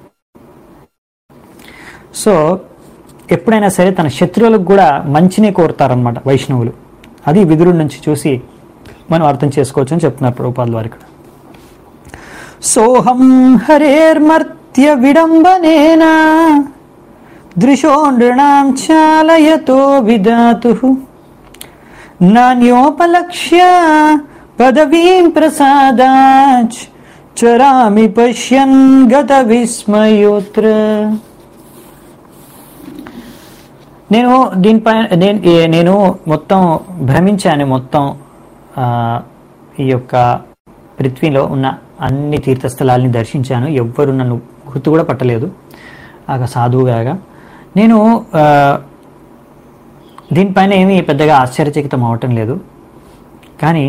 సో ఎప్పుడైనా సరే తన శత్రువులకు కూడా మంచినే కోరుతారనమాట వైష్ణవులు అది విదురుడి నుంచి చూసి మనం అర్థం చేసుకోవచ్చు అని చెప్తున్నారు ప్రభుపాల్ వారు ఇక్కడ సోహం హరేర్మర్త్య విడంబనేనా దృశో నృణాం చాలయతో విధాతు నాణ్యోపలక్ష్య పదవీం ప్రసాదాచ్ చరామి పశ్యన్ గత విస్మయోత్ర నేను దీనిపై నేను ఏ- నేను మొత్తం భ్రమించాను మొత్తం ఆ, ఈ యొక్క పృథ్వీలో ఉన్న అన్ని తీర్థస్థలాల్ని దర్శించాను ఎవ్వరు నన్ను గుర్తు కూడా పట్టలేదు ఒక సాధువుగా నేను ఆ, దీనిపైన ఏమీ పెద్దగా ఆశ్చర్యచకితం అవటం లేదు కానీ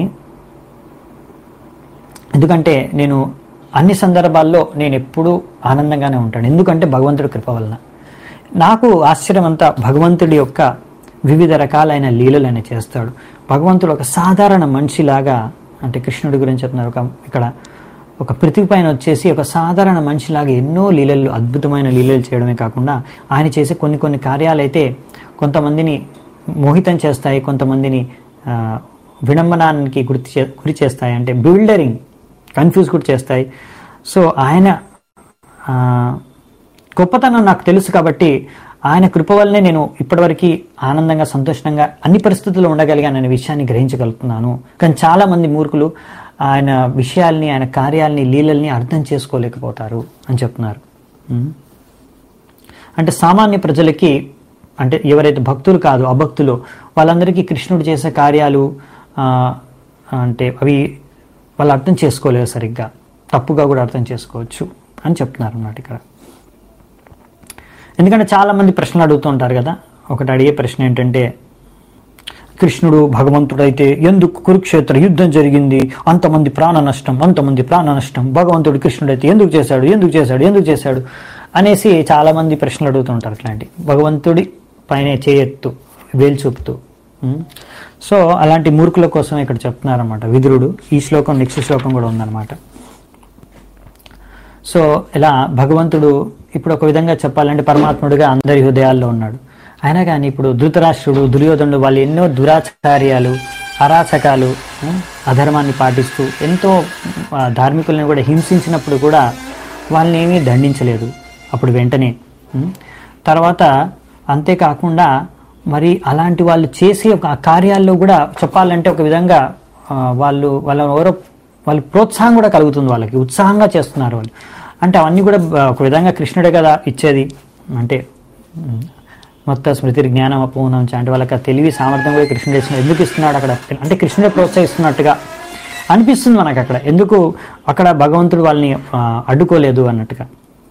ఎందుకంటే నేను అన్ని సందర్భాల్లో నేను ఎప్పుడూ ఆనందంగానే ఉంటాను ఎందుకంటే భగవంతుడి కృప వలన నాకు ఆశ్చర్యం అంతా భగవంతుడి యొక్క వివిధ రకాలైన లీలలు ఆయన చేస్తాడు భగవంతుడు ఒక సాధారణ మనిషిలాగా అంటే కృష్ణుడి గురించి చెప్తున్నారు ఒక ఇక్కడ ఒక పృథివీ పైన వచ్చేసి ఒక సాధారణ మనిషిలాగా ఎన్నో లీలలు అద్భుతమైన లీలలు చేయడమే కాకుండా ఆయన చేసే కొన్ని కొన్ని కార్యాలైతే కొంతమందిని మోహితం చేస్తాయి కొంతమందిని ఆ, విడంబనానికి గుర్తి చే గురి చేస్తాయి అంటే బిల్డరింగ్ కన్ఫ్యూజ్ కూడా చేస్తాయి సో ఆయన ఆ, గొప్పతనం నాకు తెలుసు కాబట్టి ఆయన కృప వల్లనే నేను ఇప్పటివరకు ఆనందంగా సంతోషంగా అన్ని పరిస్థితుల్లో ఉండగలిగాను అనే విషయాన్ని గ్రహించగలుగుతున్నాను కానీ చాలా మంది మూర్ఖులు ఆయన విషయాల్ని ఆయన కార్యాలని లీలల్ని అర్థం చేసుకోలేకపోతారు అని చెప్తున్నారు ఉం. అంటే సామాన్య ప్రజలకి అంటే ఎవరైతే భక్తులు కాదు అభక్తులు వాళ్ళందరికీ కృష్ణుడు చేసే కార్యాలు ఆ, అంటే అవి వాళ్ళు అర్థం చేసుకోలేరు సరిగ్గా తప్పుగా కూడా అర్థం చేసుకోవచ్చు అని చెప్తున్నారు అన్నమాట ఇక్కడ ఎందుకంటే చాలా మంది ప్రశ్నలు అడుగుతూ ఉంటారు కదా ఒకటి అడిగే ప్రశ్న ఏంటంటే కృష్ణుడు భగవంతుడైతే ఎందుకు కురుక్షేత్ర యుద్ధం జరిగింది అంతమంది ప్రాణ నష్టం అంతమంది ప్రాణ నష్టం భగవంతుడు కృష్ణుడైతే ఎందుకు చేశాడు ఎందుకు చేశాడు ఎందుకు చేశాడు అనేసి చాలా మంది ప్రశ్నలు అడుగుతూ ఉంటారు అట్లాంటి భగవంతుడి పైన చేయెత్తు వేలు చూపుతూ ఉం? సో అలాంటి మూర్ఖుల కోసం ఇక్కడ చెప్తున్నారన్నమాట విదురుడు ఈ శ్లోకం నెక్స్ట్ శ్లోకం కూడా ఉందన్నమాట సో ఇలా భగవంతుడు ఇప్పుడు ఒక విధంగా చెప్పాలంటే పరమాత్ముడిగా అందరి హృదయాల్లో ఉన్నాడు అయినా కానీ ఇప్పుడు ధృతరాష్ట్రుడు దుర్యోధనుడు వాళ్ళు ఎన్నో దురాచార్యాలు అరాచకాలు ఉం, అధర్మాన్ని పాటిస్తూ ఎంతో ఆ, ధార్మికులను కూడా హింసించినప్పుడు కూడా వాళ్ళని ఏమీ దండించలేదు అప్పుడు వెంటనే ఉం. తర్వాత అంతేకాకుండా మరి అలాంటి వాళ్ళు చేసే ఒక కార్యాల్లో కూడా చెప్పాలంటే ఒక విధంగా ఆ, వాళ్ళు వాళ్ళ ఎవరో వాళ్ళు ప్రోత్సాహం కూడా కలుగుతుంది వాళ్ళకి ఉత్సాహంగా చేస్తున్నారు వాళ్ళు అంటే అవన్నీ కూడా ఆ, ఒక విధంగా కృష్ణుడే కదా ఇచ్చేది అంటే ఉమ్, మొత్తం స్మృతి జ్ఞానం అపూర్ణం అంటే వాళ్ళకి ఆ తెలివి సామర్థ్యం కూడా కృష్ణుడు ఇస్తున్నాడు ఎందుకు ఇస్తున్నాడు అక్కడ అంటే కృష్ణుడే ప్రోత్సహిస్తున్నట్టుగా అనిపిస్తుంది మనకు అక్కడ ఎందుకు అక్కడ భగవంతుడు వాళ్ళని ఆ, అడ్డుకోలేదు అన్నట్టుగా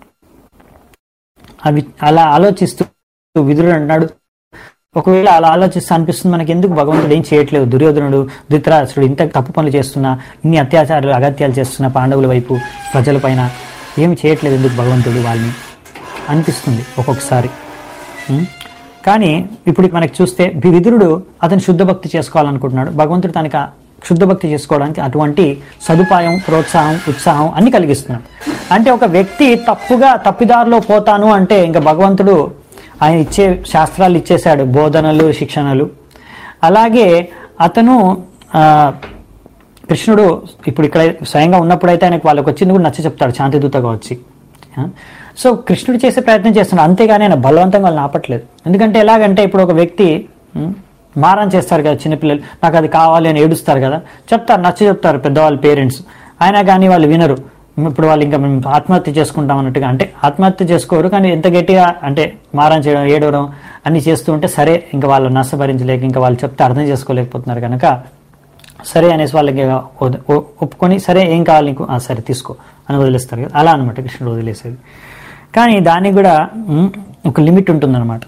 అవి అలా ఆలోచిస్తూ విదురుడు అన్నాడు ఒకవేళ అలా ఆలోచిస్తే అనిపిస్తుంది మనకి ఎందుకు భగవంతుడు ఏం చేయట్లేదు దుర్యోధనుడు ధృతరాష్ట్రుడు ఇంత తప్పు పనులు చేస్తున్నా ఇన్ని అత్యాచారాలు అగత్యాలు చేస్తున్న పాండవుల వైపు ప్రజల పైన ఏమి చేయట్లేదు ఎందుకు భగవంతుడు వాళ్ళని అనిపిస్తుంది ఒక్కొక్కసారి ఉం? కానీ ఇప్పుడు మనకి చూస్తే వి- విదురుడు అతను శుద్ధ భక్తి చేసుకోవాలనుకుంటున్నాడు భగవంతుడు తనకి ఆ- శుద్ధ భక్తి చేసుకోవడానికి అటువంటి సదుపాయం ప్రోత్సాహం ఉత్సాహం అన్ని కలిగిస్తున్నాడు అంటే ఒక వ్యక్తి తప్పుగా తప్పిదారిలో పోతాను అంటే ఇంకా భగవంతుడు ఆయన ఇచ్చే శాస్త్రాలు ఇచ్చేశాడు బోధనలు శిక్షణలు అలాగే అతను ఆ, కృష్ణుడు ఇప్పుడు ఇక్కడ స్వయంగా ఉన్నప్పుడైతే ఆయనకు వాళ్ళకి వచ్చింది కూడా నచ్చ చెప్తాడు శాంతిదూతగా వచ్చి ఆ? సో కృష్ణుడు చేసే ప్రయత్నం చేస్తున్నాడు అంతేగాని ఆయన బలవంతంగా వాళ్ళని ఆపట్లేదు ఎందుకంటే ఎలాగంటే ఇప్పుడు ఒక వ్యక్తి ఉం, మారం చేస్తారు కదా చిన్నపిల్లలు నాకు అది కావాలి అని ఏడుస్తారు కదా చెప్తారు నచ్చ చెప్తారు పెద్దవాళ్ళ పేరెంట్స్ అయినా కానీ వాళ్ళు వినరు ఇప్పుడు వాళ్ళు ఇంకా మేము ఆత్మహత్య చేసుకుంటాం అన్నట్టుగా అంటే ఆత్మహత్య చేసుకోరు కానీ ఎంత గట్టిగా అంటే మారం చేయడం ఏడవడం అన్ని చేస్తూ ఉంటే సరే ఇంకా వాళ్ళు నష్టభరించలేక ఇంకా వాళ్ళు చెప్తే అర్థం చేసుకోలేకపోతున్నారు కనుక సరే అనేసి వాళ్ళకి ఒ- ఒ- ఒప్పుకొని సరే ఏం కావాలి నీకు ఆ, సరే తీసుకో అని వదిలేస్తారు కదా అలా అనమాట కృష్ణుడు వదిలేసేది కానీ దానికి కూడా ఉమ్, ఒక లిమిట్ ఉంటుందన్నమాట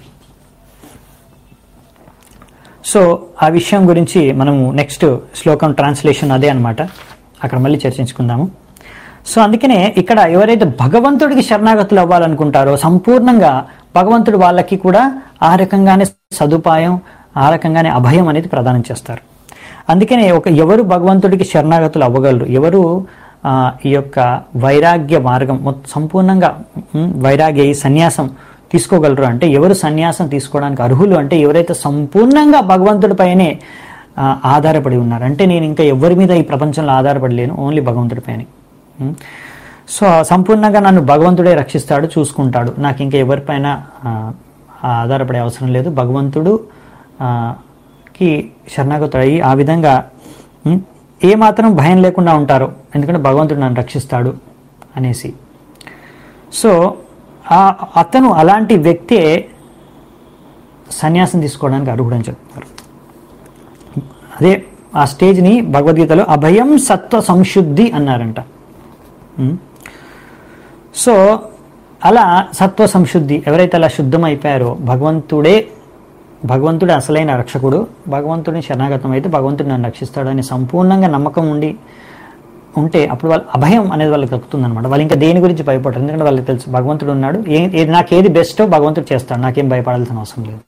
సో ఆ విషయం గురించి మనము నెక్స్ట్ శ్లోకం ట్రాన్స్లేషన్ అదే అన్నమాట అక్కడ మళ్ళీ చర్చించుకుందాము సో అందుకనే ఇక్కడ ఎవరైతే భగవంతుడికి శరణాగతులు అవ్వాలనుకుంటారో సంపూర్ణంగా భగవంతుడు వాళ్ళకి కూడా ఆ రకంగానే సదుపాయం ఆ రకంగానే అభయం అనేది ప్రదానం చేస్తారు అందుకనే ఒక ఎవరు భగవంతుడికి శరణాగతులు అవ్వగలరు ఎవరు ఆ, ఈ యొక్క వైరాగ్య మార్గం మొత్తం సంపూర్ణంగా ఉమ్, వైరాగ్య ఈ సన్యాసం తీసుకోగలరు అంటే ఎవరు సన్యాసం తీసుకోవడానికి అర్హులు అంటే ఎవరైతే సంపూర్ణంగా భగవంతుడిపైనే ఆ, ఆధారపడి ఉన్నారు అంటే నేను ఇంకా ఎవరి మీద ఈ ప్రపంచంలో ఆధారపడలేను ఓన్లీ భగవంతుడిపైనే ఉమ్. సో సంపూర్ణంగా నన్ను భగవంతుడే రక్షిస్తాడు చూసుకుంటాడు నాకు ఇంకా ఎవరిపైన ఆ, ఆధారపడే అవసరం లేదు భగవంతుడు ఆ, కి శరణాగతుడు అయ్యి ఆ విధంగా ఉమ్, ఏ మాత్రం భయం లేకుండా ఉంటారు ఎందుకంటే భగవంతుడు నన్ను రక్షిస్తాడు అనేసి సో ఆ- అతను అలాంటి వ్యక్తే సన్యాసం తీసుకోవడానికి అర్హుడని చెప్తారు అదే ఆ స్టేజ్ని భగవద్గీతలో అభయం సత్వ సంశుద్ధి అన్నారంట ఉమ్. సో అలా సత్వ సంశుద్ధి ఎవరైతే అలా శుద్ధం అయిపోయారో భగవంతుడే భగవంతుడే అసలైన రక్షకుడు భగవంతుడిని శరణాగతం అయితే భగవంతుడు నన్ను రక్షిస్తాడు అని సంపూర్ణంగా నమ్మకం ఉండి ఉంటే అప్పుడు వాళ్ళ అభయం అనేది వాళ్ళకి దక్కుతుంది అనమాట వాళ్ళు ఇంకా దేని గురించి భయపడరు ఎందుకంటే వాళ్ళకి తెలుసు భగవంతుడు ఉన్నాడు ఏ ఏది నాకు ఏది బెస్టో భగవంతుడు చేస్తాడు నాకేం భయపడాల్సిన అవసరం లేదు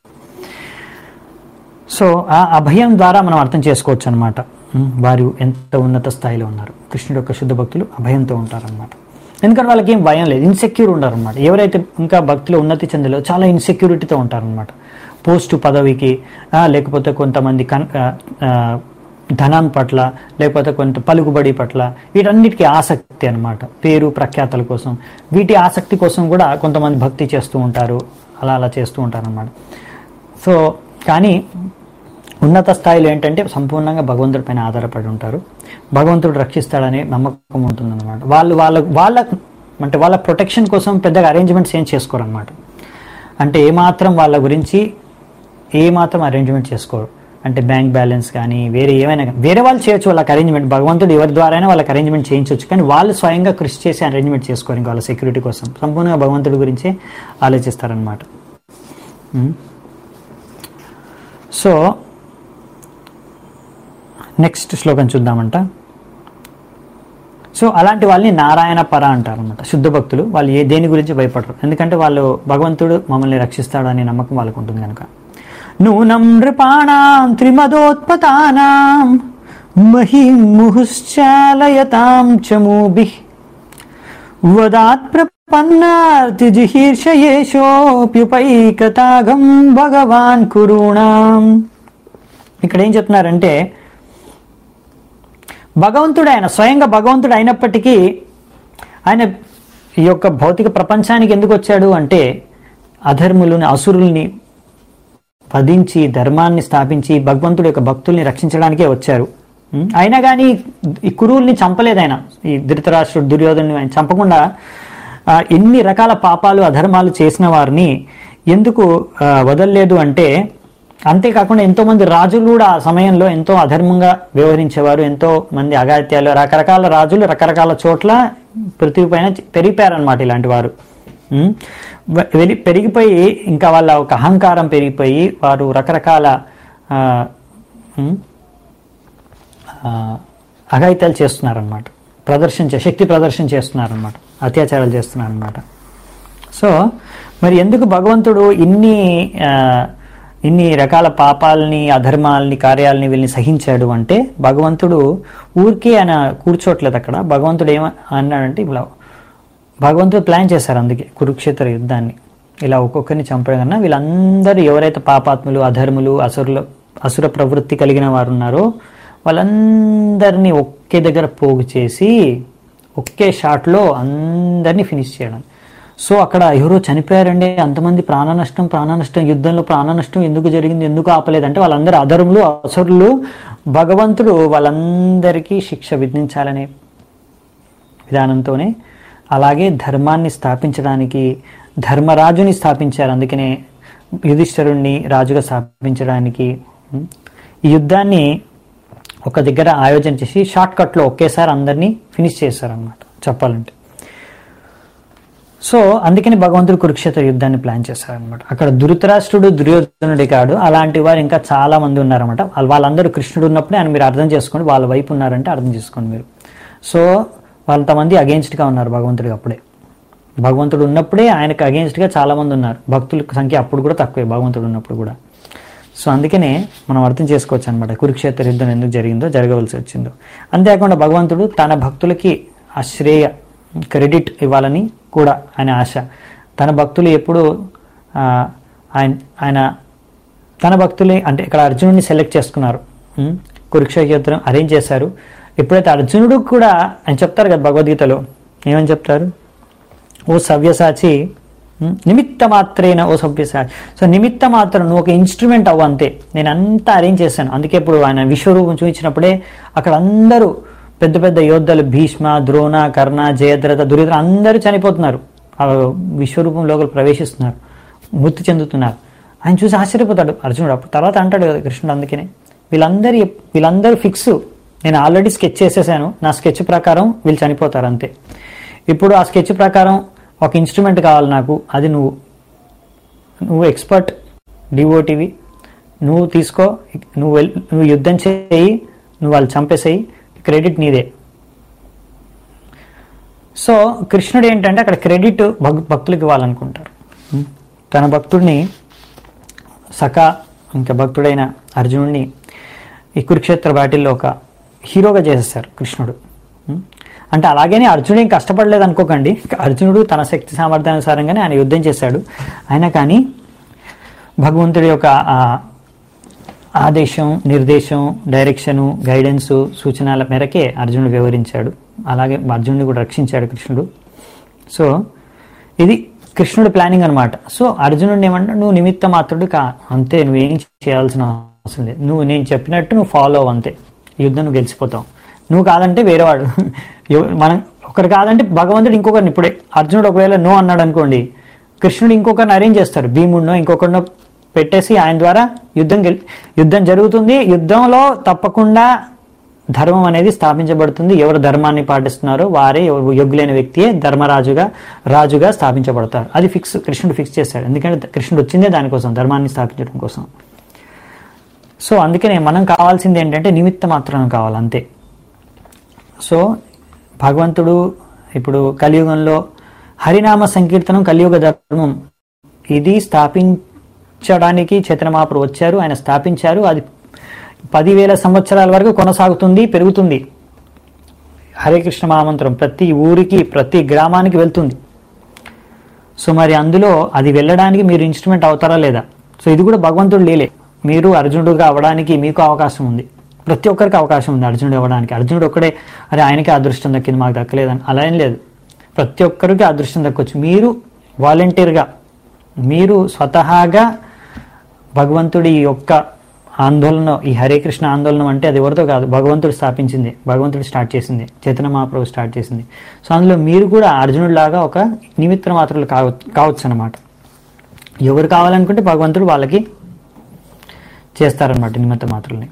సో ఆ అభయం ద్వారా మనం అర్థం చేసుకోవచ్చు అనమాట వారు ఎంత ఉన్నత స్థాయిలో ఉన్నారు కృష్ణుడు యొక్క శుద్ధ భక్తులు అభయంతో ఉంటారన్నమాట ఎందుకంటే వాళ్ళకి ఏం భయం లేదు ఇన్సెక్యూర్ ఉండరు అనమాట ఎవరైతే ఇంకా భక్తిలో ఉన్నతి చెందలేదో చాలా ఇన్సెక్యూరిటీతో ఉంటారనమాట పోస్టు పదవికి ఆ, లేకపోతే కొంతమంది కన్ ఆ, ఆ, ధనం పట్ల లేకపోతే కొంత పలుకుబడి పట్ల వీటన్నిటికీ ఆసక్తి అన్నమాట పేరు ప్రఖ్యాతల కోసం వీటి ఆసక్తి కోసం కూడా కొంతమంది భక్తి చేస్తూ ఉంటారు అలా అలా చేస్తూ ఉంటారు అనమాట సో కానీ ఉన్నత స్థాయిలో ఏంటంటే సంపూర్ణంగా భగవంతుడి పైన ఆధారపడి ఉంటారు భగవంతుడు రక్షిస్తాడనే నమ్మకం ఉంటుందన్నమాట వాళ్ళు వాళ్ళ వాళ్ళ అంటే వాళ్ళ ప్రొటెక్షన్ కోసం పెద్దగా అరేంజ్మెంట్స్ ఏం చేసుకోరు అనమాట అంటే ఏమాత్రం వాళ్ళ గురించి ఏమాత్రం అరేంజ్మెంట్ చేసుకోరు అంటే బ్యాంక్ బ్యాలెన్స్ కానీ వేరే ఏమైనా కానీ వేరే వాళ్ళు చేయొచ్చు వాళ్ళకి అరేంజ్మెంట్ భగవంతుడు ఎవరి ద్వారా అయినా వాళ్ళకి అరేంజ్మెంట్ చేయించవచ్చు కానీ వాళ్ళు స్వయంగా కృషి చేసి అరేంజ్మెంట్ చేసుకోరు ఇంకా వాళ్ళ సెక్యూరిటీ కోసం సంపూర్ణంగా భగవంతుడి గురించే ఆలోచిస్తారనమాట ఉమ్. సో నెక్స్ట్ శ్లోకం చూద్దామంట సో అలాంటి వాళ్ళని నారాయణ పర అంటారు అనమాట శుద్ధ భక్తులు వాళ్ళు ఏ దేని గురించి భయపడరు ఎందుకంటే వాళ్ళు భగవంతుడు మమ్మల్ని రక్షిస్తాడు అనే నమ్మకం వాళ్ళకు ఉంటుంది కనుక నూనం నృపాణం త్రిమదోత్పతానాం మహిం ముహుశ్చాలయతాం చమూభి వదాత్ ప్రపన్నార్తి జిహీర్షయేషోప్యుపైకతాగం భగవాన్ కురుణాం ఇక్కడ ఏం చెప్తున్నారంటే భగవంతుడు ఆయన స్వయంగా భగవంతుడు అయినప్పటికీ ఆయన ఈ యొక్క భౌతిక ప్రపంచానికి ఎందుకు వచ్చాడు అంటే అధర్ములని అసురుల్ని వధించి ధర్మాన్ని స్థాపించి భగవంతుడి యొక్క భక్తుల్ని రక్షించడానికే వచ్చారు ఉం? అయినా కానీ ఈ కురువుల్ని చంపలేదు ఆయన ఈ ధృతరాష్ట్రుడు దుర్యోధను ఆయన చంపకుండా ఆ, ఎన్ని రకాల పాపాలు అధర్మాలు చేసిన వారిని ఎందుకు ఆ, వదలలేదు అంటే అంతేకాకుండా ఎంతో మంది రాజులు కూడా ఆ సమయంలో ఎంతో అధర్మంగా వ్యవహరించేవారు ఎంతో మంది అగాత్యాలు రకరకాల రాజులు రకరకాల చోట్ల పృథ్వీ పైన పెరిగిపోయారనమాట ఇలాంటి వారు ఉం? వ- వెలి పెరిగిపోయి ఇంకా వాళ్ళ ఒక అహంకారం పెరిగిపోయి వారు రకరకాల ఆ, ఉం? ఆ, అఘాయిత్యాలు చేస్తున్నారనమాట ప్రదర్శన చే- శక్తి ప్రదర్శన చేస్తున్నారనమాట అత్యాచారాలు చేస్తున్నారనమాట సో మరి ఎందుకు భగవంతుడు ఇన్ని ఆ, ఇన్ని రకాల పాపాలని అధర్మాలని కార్యాలని వీళ్ళని సహించాడు అంటే భగవంతుడు ఊరికే ఆయన కూర్చోట్లేదు అక్కడ భగవంతుడు ఏమ అన్నాడంటే ఇలా భగవంతుడు ప్లాన్ చేశారు అందుకే కురుక్షేత్ర యుద్ధాన్ని ఇలా ఒక్కొక్కరిని చంపడం కన్నా వీళ్ళందరూ ఎవరైతే పాపాత్ములు అధర్ములు అసురుల అసుర ప్రవృత్తి కలిగిన వారు ఉన్నారో వాళ్ళందరినీ ఒకే దగ్గర పోగు చేసి ఒకే షాట్లో అందరినీ ఫినిష్ చేయడం సో అక్కడ ఎవరో చనిపోయారండి అంతమంది ప్రాణ నష్టం ప్రాణ నష్టం యుద్ధంలో ప్రాణ నష్టం ఎందుకు జరిగింది ఎందుకు ఆపలేదంటే వాళ్ళందరూ అధర్ములు అసురులు భగవంతుడు వాళ్ళందరికీ శిక్ష విధించాలనే విధానంతోనే అలాగే ధర్మాన్ని స్థాపించడానికి ధర్మరాజుని స్థాపించారు అందుకనే యుధిష్ఠరుణ్ణి రాజుగా స్థాపించడానికి ఉం, ఈ యుద్ధాన్ని ఒక దగ్గర ఆయోజన చేసి షార్ట్ కట్లో ఒకేసారి అందరినీ ఫినిష్ చేశారనమాట చెప్పాలంటే సో అందుకని భగవంతుడు కురుక్షేత్ర యుద్ధాన్ని ప్లాన్ చేశారనమాట అక్కడ ధృతరాష్ట్రుడు దుర్యోధనుడి కాడు అలాంటి వారు ఇంకా చాలా మంది ఉన్నారనమాట వాళ్ళందరూ కృష్ణుడు ఉన్నప్పుడే ఆయన మీరు అర్థం చేసుకోండి వాళ్ళ వైపు ఉన్నారంటే అర్థం చేసుకోండి మీరు సో వాళ్ళంతమంది అగేన్స్ట్గా ఉన్నారు భగవంతుడికి అప్పుడే భగవంతుడు ఉన్నప్పుడే ఆయనకు అగేన్స్ట్గా చాలా మంది ఉన్నారు భక్తుల సంఖ్య అప్పుడు కూడా తక్కువే భగవంతుడు ఉన్నప్పుడు కూడా సో అందుకనే మనం అర్థం చేసుకోవచ్చు అనమాట కురుక్షేత్ర యుద్ధం ఎందుకు జరిగిందో జరగవలసి వచ్చిందో అంతేకాకుండా భగవంతుడు తన భక్తులకి ఆ శ్రేయ క్రెడిట్ ఇవ్వాలని కూడా ఆయన ఆశ తన భక్తులు ఎప్పుడు ఆ, ఆయన ఆయన తన భక్తులే అంటే ఇక్కడ అర్జునుడిని సెలెక్ట్ చేసుకున్నారు ఉం? కురుక్షేత్రం అరేంజ్ చేశారు ఎప్పుడైతే అర్జునుడు కూడా ఆయన చెప్తారు కదా భగవద్గీతలో ఏమని చెప్తారు ఓ సవ్యసాచి ఉం, నిమిత్త మాత్రేన ఓ సవ్యసాచి సో నిమిత్త మాత్రం నువ్వు ఒక ఇన్స్ట్రుమెంట్ అవ్వు అంతే నేను అంతా అరేంజ్ చేశాను అందుకే ఇప్పుడు ఆయన విశ్వరూపం చూపించినప్పుడే అక్కడ అందరూ పెద్ద పెద్ద యోద్ధలు భీష్మ ద్రోణ కర్ణ జయద్రథ దుర్యోధన అందరూ చనిపోతున్నారు ఆ విశ్వరూపం లోపల ప్రవేశిస్తున్నారు మృతి చెందుతున్నారు ఆయన చూసి ఆశ్చర్యపోతాడు అర్జునుడు అప్పుడు తర్వాత అంటాడు కదా కృష్ణుడు అందుకనే వీళ్ళందరి వీళ్ళందరూ ఫిక్స్ నేను ఆల్రెడీ స్కెచ్ చేసేసాను నా స్కెచ్ ప్రకారం వీళ్ళు చనిపోతారు అంతే ఇప్పుడు ఆ స్కెచ్ ప్రకారం ఒక ఇన్స్ట్రుమెంట్ కావాలి నాకు అది నువ్వు నువ్వు ఎక్స్పర్ట్ డివోటివి నువ్వు తీసుకో నువ్వు వెల్ నువ్వు యుద్ధం చేయి నువ్వు వాళ్ళు చంపేసేయి క్రెడిట్ నీదే సో కృష్ణుడు ఏంటంటే అక్కడ క్రెడిట్ భక్ భక్తులకు ఇవ్వాలనుకుంటారు ఉం? తన భక్తుడిని సఖా ఇంకా భక్తుడైన అర్జునుడిని ఈ కురుక్షేత్ర బాటిల్లో ఒక హీరోగా చేసేస్తారు కృష్ణుడు ఉం? అంటే అలాగనే అర్జునుడు ఏం కష్టపడలేదు అనుకోకండి అర్జునుడు తన శక్తి సామర్థ్యానుసారంగానే ఆయన యుద్ధం చేశాడు అయినా కానీ భగవంతుడి యొక్క ఆ ఆదేశం నిర్దేశం డైరెక్షను గైడెన్స్ సూచనల మేరకే అర్జునుడు వివరించాడు అలాగే అర్జునుడిని కూడా రక్షించాడు కృష్ణుడు సో ఇది కృష్ణుడు ప్లానింగ్ అనమాట సో అర్జునుడిని ఏమంటే నువ్వు నిమిత్త మాత్రుడు కా అంతే నువ్వేం చేయాల్సిన అవసరం లేదు నువ్వు నేను చెప్పినట్టు నువ్వు ఫాలో అవ్వు అంతే ఈ యుద్ధం నువ్వు గెలిచిపోతావు నువ్వు కాదంటే వేరేవాడు ఎవ- మనం ఒకరు కాదంటే భగవంతుడు ఇంకొకరిని ఇప్పుడే అర్జునుడు ఒకవేళ నో అన్నాడు అనుకోండి కృష్ణుడు ఇంకొకరిని అరేంజ్ చేస్తారు భీముడినో ఇంకొకరినో పెట్టేసి ఆయన ద్వారా యుద్ధం గెలి యుద్ధం జరుగుతుంది యుద్ధంలో తప్పకుండా ధర్మం అనేది స్థాపించబడుతుంది ఎవరు ధర్మాన్ని పాటిస్తున్నారో వారే ఎవరు యోగ్యులైన వ్యక్తియే ధర్మరాజుగా రాజుగా స్థాపించబడతారు అది ఫిక్స్ కృష్ణుడు ఫిక్స్ చేశాడు ఎందుకంటే కృష్ణుడు వచ్చిందే దానికోసం ధర్మాన్ని స్థాపించడం కోసం సో అందుకనే మనం కావాల్సింది ఏంటంటే నిమిత్త మాత్రం కావాలి అంతే సో భగవంతుడు ఇప్పుడు కలియుగంలో హరినామ సంకీర్తనం కలియుగ ధర్మం ఇది స్థాపించడానికి చైతన్యమాపురు వచ్చారు ఆయన స్థాపించారు అది పదివేల సంవత్సరాల వరకు కొనసాగుతుంది పెరుగుతుంది హరే కృష్ణ మహామంత్రం ప్రతి ఊరికి ప్రతి గ్రామానికి వెళ్తుంది సో మరి అందులో అది వెళ్ళడానికి మీరు ఇన్స్ట్రుమెంట్ అవుతారా లేదా సో ఇది కూడా భగవంతుడు లేలే మీరు అర్జునుడుగా అవ్వడానికి మీకు అవకాశం ఉంది ప్రతి ఒక్కరికి అవకాశం ఉంది అర్జునుడు అవ్వడానికి అర్జునుడు ఒక్కడే అరే ఆయనకి అదృష్టం దక్కింది మాకు దక్కలేదని అలా ఏం లేదు ప్రతి ఒక్కరికి అదృష్టం దక్కొచ్చు మీరు వాలంటీర్గా మీరు స్వతహాగా భగవంతుడి యొక్క ఆందోళన ఈ హరే కృష్ణ ఆందోళన అంటే అది ఎవరితో కాదు భగవంతుడు స్థాపించింది భగవంతుడు స్టార్ట్ చేసింది చైతన్య మహాప్రభు స్టార్ట్ చేసింది సో అందులో మీరు కూడా అర్జునుడిలాగా ఒక నిమిత్త మాత్రలు కావచ్చు కావచ్చు అనమాట ఎవరు కావాలనుకుంటే భగవంతుడు వాళ్ళకి చేస్తారనమాట నిమిత్త మాత్రల్ని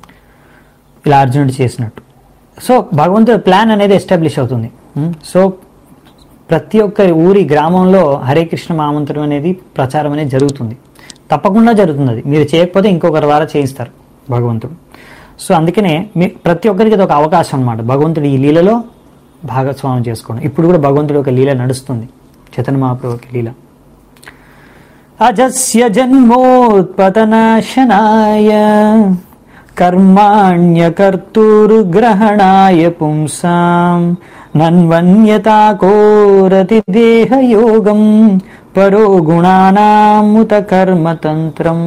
ఇలా అర్జునుడు చేసినట్టు సో భగవంతుడి ప్లాన్ అనేది ఎస్టాబ్లిష్ అవుతుంది ఉం? సో ప్రతి ఒక్క ఊరి గ్రామంలో హరే కృష్ణ మహామంత్రం అనేది ప్రచారం అనేది జరుగుతుంది తప్పకుండా జరుగుతుంది అది మీరు చేయకపోతే ఇంకొకరి ద్వారా చేయిస్తారు భగవంతుడు సో అందుకనే మీ ప్రతి ఒక్కరికి ఇది ఒక అవకాశం అనమాట భగవంతుడు ఈ లీలలో భాగస్వామ్యం చేసుకోవడం ఇప్పుడు కూడా భగవంతుడు ఒక లీల నడుస్తుంది చైతన్య మహాప్రభు ఒక లీల అజస్య జన్మోత్పతనాశనాయ కర్మాణ్యకర్తూరుగ్రహణాయ పుంసాం నన్వన్యతా కోరతి దేహయోగం పరో గుణానాముత కర్మతంత్రం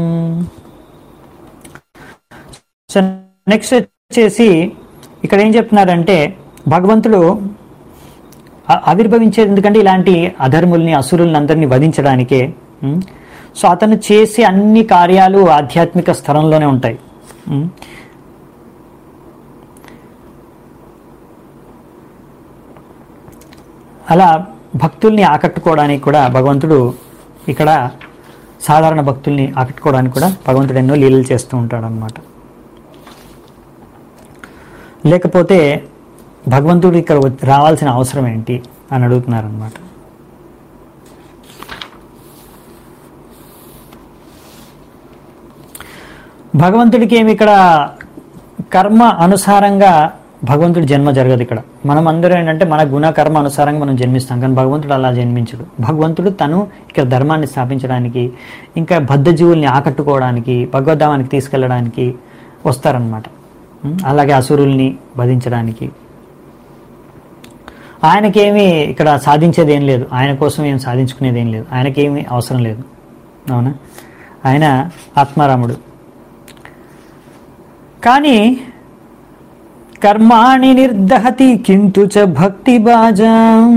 సో నెక్స్ట్ వచ్చేసి ఇక్కడ ఏం చెప్తున్నారంటే భగవంతుడు ఆ- ఆవిర్భవించేది ఎందుకంటే ఇలాంటి అధర్ముల్ని అసురుల్ని అందరినీ వధించడానికే ఉం? సో అతను చేసే అన్ని కార్యాలు ఆధ్యాత్మిక స్థలంలోనే ఉంటాయి ఉం? అలా భక్తుల్ని ఆకట్టుకోవడానికి కూడా భగవంతుడు ఇక్కడ సాధారణ భక్తుల్ని ఆకట్టుకోవడానికి కూడా భగవంతుడు ఎన్నో లీలలు చేస్తూ ఉంటాడు అనమాట లేకపోతే భగవంతుడు ఇక్కడ వచ్చి- రావాల్సిన అవసరం ఏంటి అని అడుగుతున్నారనమాట భగవంతుడికి ఏమి ఇక్కడ కర్మ అనుసారంగా భగవంతుడి జన్మ జరగదు ఇక్కడ మనం అందరూ ఏంటంటే మన గుణ కర్మ అనుసారంగా మనం జన్మిస్తాం కానీ భగవంతుడు అలా జన్మించడు భగవంతుడు తను ఇక్కడ ధర్మాన్ని స్థాపించడానికి ఇంకా బద్ధజీవుల్ని ఆకట్టుకోవడానికి భగవద్ధామానికి తీసుకెళ్ళడానికి వస్తారనమాట ఉం? అలాగే అసురుల్ని వధించడానికి ఆయనకేమీ ఇక్కడ సాధించేది ఏం లేదు ఆయన కోసం ఏం సాధించుకునేది ఏం లేదు ఆయనకేమీ అవసరం లేదు అవునా ఆయన ఆత్మారాముడు కానీ కర్మాణి నిర్దహతి కింటు చ భక్తి బాజాం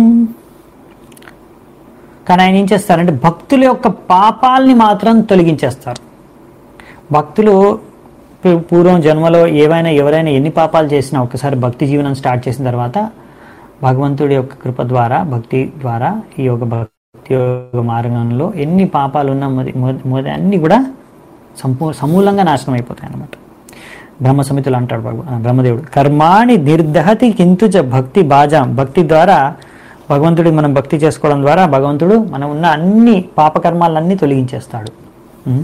కానీ ఆయన ఏం చేస్తారంటే భక్తుల యొక్క పాపాల్ని మాత్రం తొలగించేస్తారు భక్తులు పూ- పూర్వం జన్మలో ఏవైనా ఎవరైనా ఎన్ని పాపాలు చేసినా ఒకసారి భక్తి జీవనం స్టార్ట్ చేసిన తర్వాత భగవంతుడి యొక్క కృప ద్వారా భక్తి ద్వారా ఈ యొక్క భక్తి యోగ మార్గంలో ఎన్ని పాపాలు ఉన్నా మొద- మొద- మొద అన్ని కూడా సంపూ సమూలంగా నాశనం అయిపోతాయి అన్నమాట బ్రహ్మ సమితులు అంటాడు భగవ ఆ, బ్రహ్మదేవుడు కర్మాణి నిర్దహతి కింతుచ భక్తి బాజాం భక్తి ద్వారా భగవంతుడి మనం భక్తి చేసుకోవడం ద్వారా భగవంతుడు మనం ఉన్న అన్ని పాపకర్మాలన్నీ తొలగించేస్తాడు ఉం?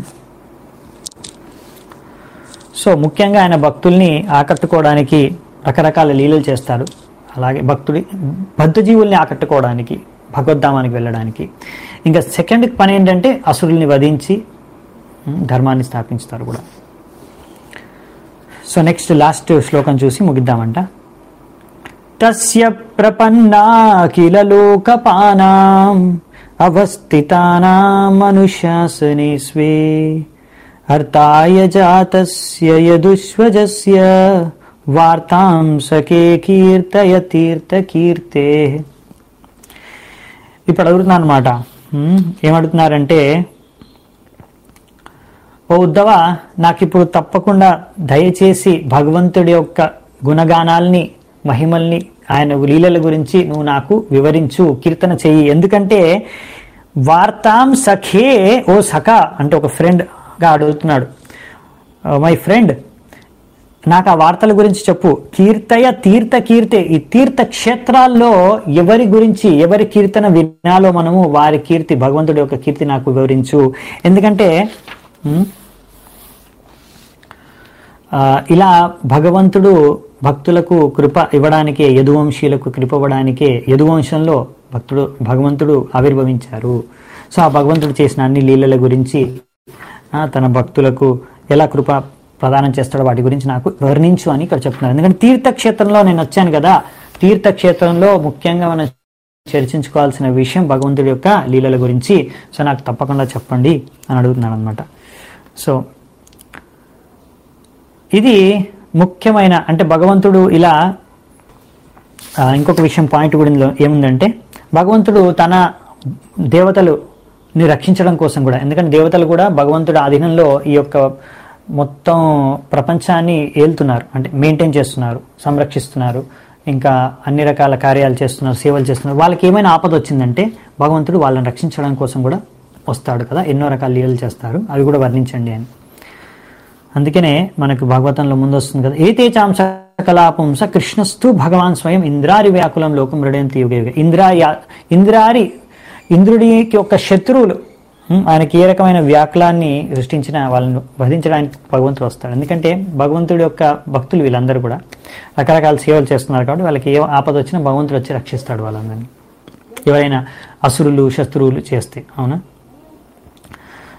సో ముఖ్యంగా ఆయన భక్తుల్ని ఆకట్టుకోవడానికి రకరకాల లీలలు చేస్తాడు అలాగే భక్తుడి బద్ధజీవుల్ని ఆకట్టుకోవడానికి భగవద్ధామానికి వెళ్ళడానికి ఇంకా సెకండ్ పని ఏంటంటే అసురుల్ని వధించి ఉమ్, ధర్మాన్ని స్థాపించుతారు కూడా సో నెక్స్ట్ లాస్ట్ శ్లోకం చూసి ముగిద్దామంట తస్య ప్రపన్నాఖిల లోకపానాం అవస్థితానాం అనుశాసనే స్వే అర్థాయ జాతస్య యదుష్వజస్య వార్తాం సఖే కీర్తయ తీర్థ కీర్తే ఇప్పుడు అడుగుతున్నాను అనమాట ఏమడుగుతున్నారంటే ఓ ఉద్ధవ నాకు ఇప్పుడు తప్పకుండా దయచేసి భగవంతుడి యొక్క గుణగానాల్ని మహిమల్ని ఆయన లీలల గురించి నువ్వు నాకు వివరించు కీర్తన చెయ్యి ఎందుకంటే వార్తాం సఖే ఓ సఖ అంటే ఒక ఫ్రెండ్ గా అడుగుతున్నాడు మై ఫ్రెండ్ నాకు ఆ వార్తల గురించి చెప్పు కీర్తయ తీర్థ కీర్తే ఈ తీర్థ క్షేత్రాల్లో ఎవరి గురించి ఎవరి కీర్తన వినాలో మనము వారి కీర్తి భగవంతుడి యొక్క కీర్తి నాకు వివరించు ఎందుకంటే ఉమ్, ఆ, ఇలా భగవంతుడు భక్తులకు కృప ఇవ్వడానికే యదువంశీయులకు కృప ఇవ్వడానికే యదువంశంలో భక్తుడు భగవంతుడు ఆవిర్భవించారు సో ఆ భగవంతుడు చేసిన అన్ని లీలల గురించి ఆ, తన భక్తులకు ఎలా కృప ప్రదానం చేస్తాడో వాటి గురించి నాకు వర్ణించు అని ఇక్కడ చెప్తున్నారు ఎందుకంటే తీర్థక్షేత్రంలో నేను వచ్చాను కదా తీర్థక్షేత్రంలో ముఖ్యంగా మనం చర్చించుకోవాల్సిన విషయం భగవంతుడి యొక్క లీలల గురించి సో నాకు తప్పకుండా చెప్పండి అని అడుగుతున్నాను అనమాట సో ఇది ముఖ్యమైన అంటే భగవంతుడు ఇలా ఆ, ఇంకొక విషయం పాయింట్ కూడా ఇందులో ఏముందంటే భగవంతుడు తన దేవతలుని రక్షించడం కోసం కూడా ఎందుకంటే దేవతలు కూడా భగవంతుడి ఆధీనంలో ఈ యొక్క మొత్తం ప్రపంచాన్ని ఏలుతున్నారు అంటే మెయింటైన్ చేస్తున్నారు సంరక్షిస్తున్నారు ఇంకా అన్ని రకాల కార్యాలు చేస్తున్నారు సేవలు చేస్తున్నారు వాళ్ళకి ఏమైనా ఆపద వచ్చిందంటే భగవంతుడు వాళ్ళని రక్షించడం కోసం కూడా వస్తాడు కదా ఎన్నో రకాల లీలలు చేస్తారు అవి కూడా వర్ణించండి అని అందుకనే మనకు భాగవతంలో ముందు వస్తుంది కదా ఏతే చాంస కలాపుంస కృష్ణస్థు భగవాన్ స్వయం ఇంద్రారి వ్యాకులం లోకం మృడయంతి యుగ యుగ ఇంద్రారి ఇంద్రారి ఇంద్రుడికి యొక్క శత్రువులు ఉం, ఆయనకి ఏ రకమైన వ్యాకులాన్ని సృష్టించిన వాళ్ళను వధించడానికి భగవంతుడు వస్తాడు ఎందుకంటే భగవంతుడి యొక్క భక్తులు వీళ్ళందరూ కూడా రకరకాల సేవలు చేస్తున్నారు కాబట్టి వాళ్ళకి ఏ ఆపద వచ్చినా భగవంతుడు వచ్చి రక్షిస్తాడు వాళ్ళందరినీ ఎవరైనా అసురులు శత్రువులు చేస్తే అవునా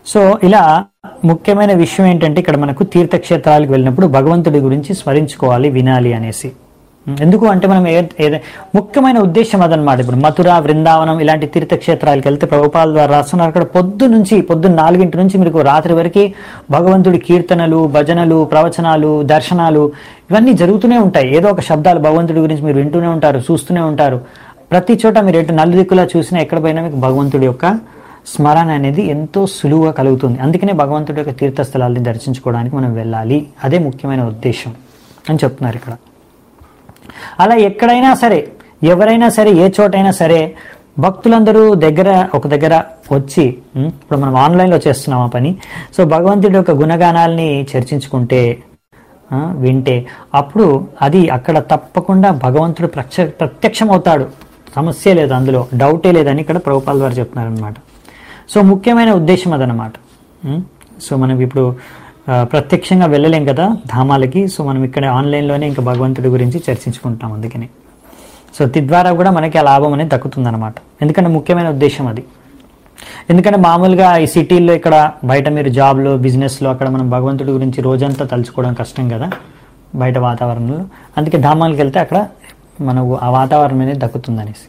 సో ఇలా ముఖ్యమైన విషయం ఏంటంటే ఇక్కడ మనకు తీర్థక్షేత్రాలకు వెళ్ళినప్పుడు భగవంతుడి గురించి స్మరించుకోవాలి వినాలి అనేసి ఎందుకు అంటే మనం ఏ ఏదే ముఖ్యమైన ఉద్దేశం అదనమాట ఇప్పుడు మథుర బృందావనం ఇలాంటి తీర్థక్షేత్రాలకు వెళ్తే ప్రభుపాల ద్వారా రాస్తున్నారు అక్కడ పొద్దు నుంచి పొద్దున్న నాలుగింటి నుంచి మీకు రాత్రి వరకు భగవంతుడి కీర్తనలు భజనలు ప్రవచనాలు దర్శనాలు ఇవన్నీ జరుగుతూనే ఉంటాయి ఏదో ఒక శబ్దాలు భగవంతుడి గురించి మీరు వింటూనే ఉంటారు చూస్తూనే ఉంటారు ప్రతి చోట మీరు ఎటు నలుదిక్కులా చూసినా ఎక్కడ పోయినా మీకు భగవంతుడి యొక్క స్మరణ అనేది ఎంతో సులువుగా కలుగుతుంది అందుకనే భగవంతుడి యొక్క తీర్థస్థలాల్ని దర్శించుకోవడానికి మనం వెళ్ళాలి అదే ముఖ్యమైన ఉద్దేశం అని చెప్తున్నారు ఇక్కడ అలా ఎక్కడైనా సరే ఎవరైనా సరే ఏ చోటైనా సరే భక్తులందరూ దగ్గర ఒక దగ్గర వచ్చి ఉం, ఇప్పుడు మనం ఆన్లైన్లో చేస్తున్నాం ఆ పని సో భగవంతుడి యొక్క గుణగానాల్ని చర్చించుకుంటే ఆ, వింటే అప్పుడు అది అక్కడ తప్పకుండా భగవంతుడు ప్రత్య ప్రత్యక్షం అవుతాడు సమస్య లేదు అందులో డౌటే లేదని ఇక్కడ ప్రభుపాల ద్వారా చెప్తున్నారు అనమాట సో ముఖ్యమైన ఉద్దేశం అదనమాట ఉం? సో మనం ఇప్పుడు ఆ, ప్రత్యక్షంగా వెళ్ళలేం కదా ధామాలకి సో మనం ఇక్కడ ఆన్లైన్లోనే ఇంకా భగవంతుడి గురించి చర్చించుకుంటాం అందుకని సో తద్వారా కూడా మనకి ఆ లాభం అనేది దక్కుతుందన్నమాట ఎందుకంటే ముఖ్యమైన ఉద్దేశం అది ఎందుకంటే మామూలుగా ఈ సిటీల్లో ఇక్కడ బయట మీరు జాబ్లో బిజినెస్లో అక్కడ మనం భగవంతుడి గురించి రోజంతా తలుచుకోవడం కష్టం కదా బయట వాతావరణంలో అందుకే ధామాలకు వెళ్తే అక్కడ మనకు ఆ వాతావరణం అనేది దక్కుతుంది అనేసి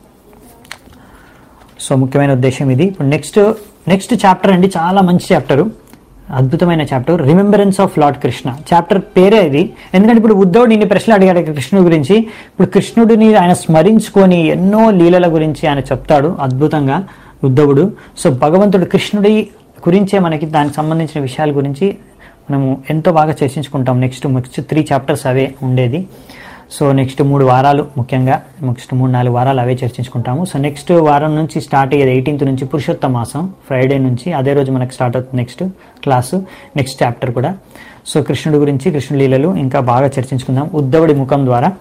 సో ముఖ్యమైన ఉద్దేశం ఇది ఇప్పుడు నెక్స్ట్ నెక్స్ట్ చాప్టర్ అండి చాలా మంచి చాప్టరు అద్భుతమైన chapter remembrance of Lord Krishna chapter పేరే ఇది ఎందుకంటే ఇప్పుడు ఉద్ధవుడు ఇన్ని ప్రశ్నలు అడిగాడు కృష్ణుడి గురించి ఇప్పుడు కృష్ణుడిని ఆయన స్మరించుకొని ఎన్నో లీలల గురించి ఆయన చెప్తాడు అద్భుతంగా ఉద్ధవుడు సో భగవంతుడు కృష్ణుడి గురించే మనకి దానికి సంబంధించిన విషయాల గురించి మనము ఎంతో బాగా చర్చించుకుంటాం నెక్స్ట్ నెక్స్ట్ త్రీ చాప్టర్స్ అవే ఉండేది సో నెక్స్ట్ మూడు వారాలు ముఖ్యంగా నెక్స్ట్ మూడు నాలుగు వారాలు అవే చర్చించుకుంటాము సో నెక్స్ట్ వారం నుంచి స్టార్ట్ అయ్యేది ఎయిటీన్త్ నుంచి పురుషోత్తమ మాసం ఫ్రైడే నుంచి అదే రోజు మనకి స్టార్ట్ అవుతుంది నెక్స్ట్ క్లాసు నెక్స్ట్ చాప్టర్ కూడా సో కృష్ణుడి గురించి కృష్ణుడి లీలలు ఇంకా బాగా చర్చించుకుందాం ఉద్ధవుడి ముఖం ద్వారా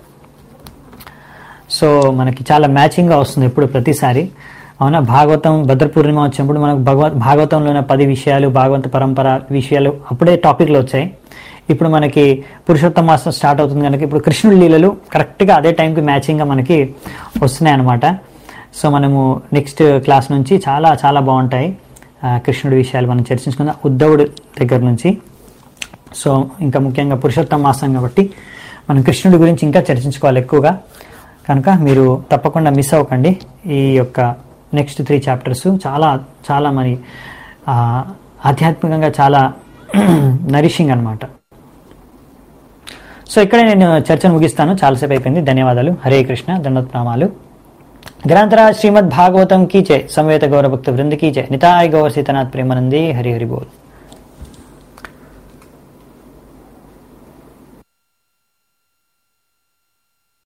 సో మనకి చాలా మ్యాచింగ్గా వస్తుంది ఎప్పుడు ప్రతిసారి అవునా భాగవతం భద్ర పూర్ణిమ వచ్చినప్పుడు మనకు భగవత్ భాగవతంలోని పది విషయాలు భాగవత పరంపర విషయాలు అప్పుడే టాపిక్లు వచ్చాయి ఇప్పుడు మనకి పురుషోత్తమ మాసం స్టార్ట్ అవుతుంది కనుక ఇప్పుడు కృష్ణుడి లీలలు కరెక్ట్గా అదే టైంకి మ్యాచింగ్గా మనకి వస్తున్నాయి అనమాట సో మనము నెక్స్ట్ క్లాస్ నుంచి చాలా చాలా బాగుంటాయి ఆ, కృష్ణుడి విషయాలు మనం చర్చించుకుందాం ఉద్ధవుడి దగ్గర నుంచి సో ఇంకా ముఖ్యంగా పురుషోత్తమ మాసం కాబట్టి మనం కృష్ణుడి గురించి ఇంకా చర్చించుకోవాలి ఎక్కువగా కనుక మీరు తప్పకుండా మిస్ అవ్వకండి ఈ యొక్క నెక్స్ట్ త్రీ చాప్టర్స్ చాలా చాలా మరి ఆ, ఆధ్యాత్మికంగా చాలా నరిషింగ్ అనమాట సో ఇక్కడే నేను చర్చను ముగిస్తాను చాలాసేపు అయిపోయింది ధన్యవాదాలు హరే కృష్ణ దండోత్నామాలు గ్రంథరాజ్ శ్రీమద్ భాగవతం కీ జై సమవేత గౌరభక్త వృంద కీ జై నితాయ్ గౌర సీతనాథ్ ప్రేమానందే హరి హరి బోల్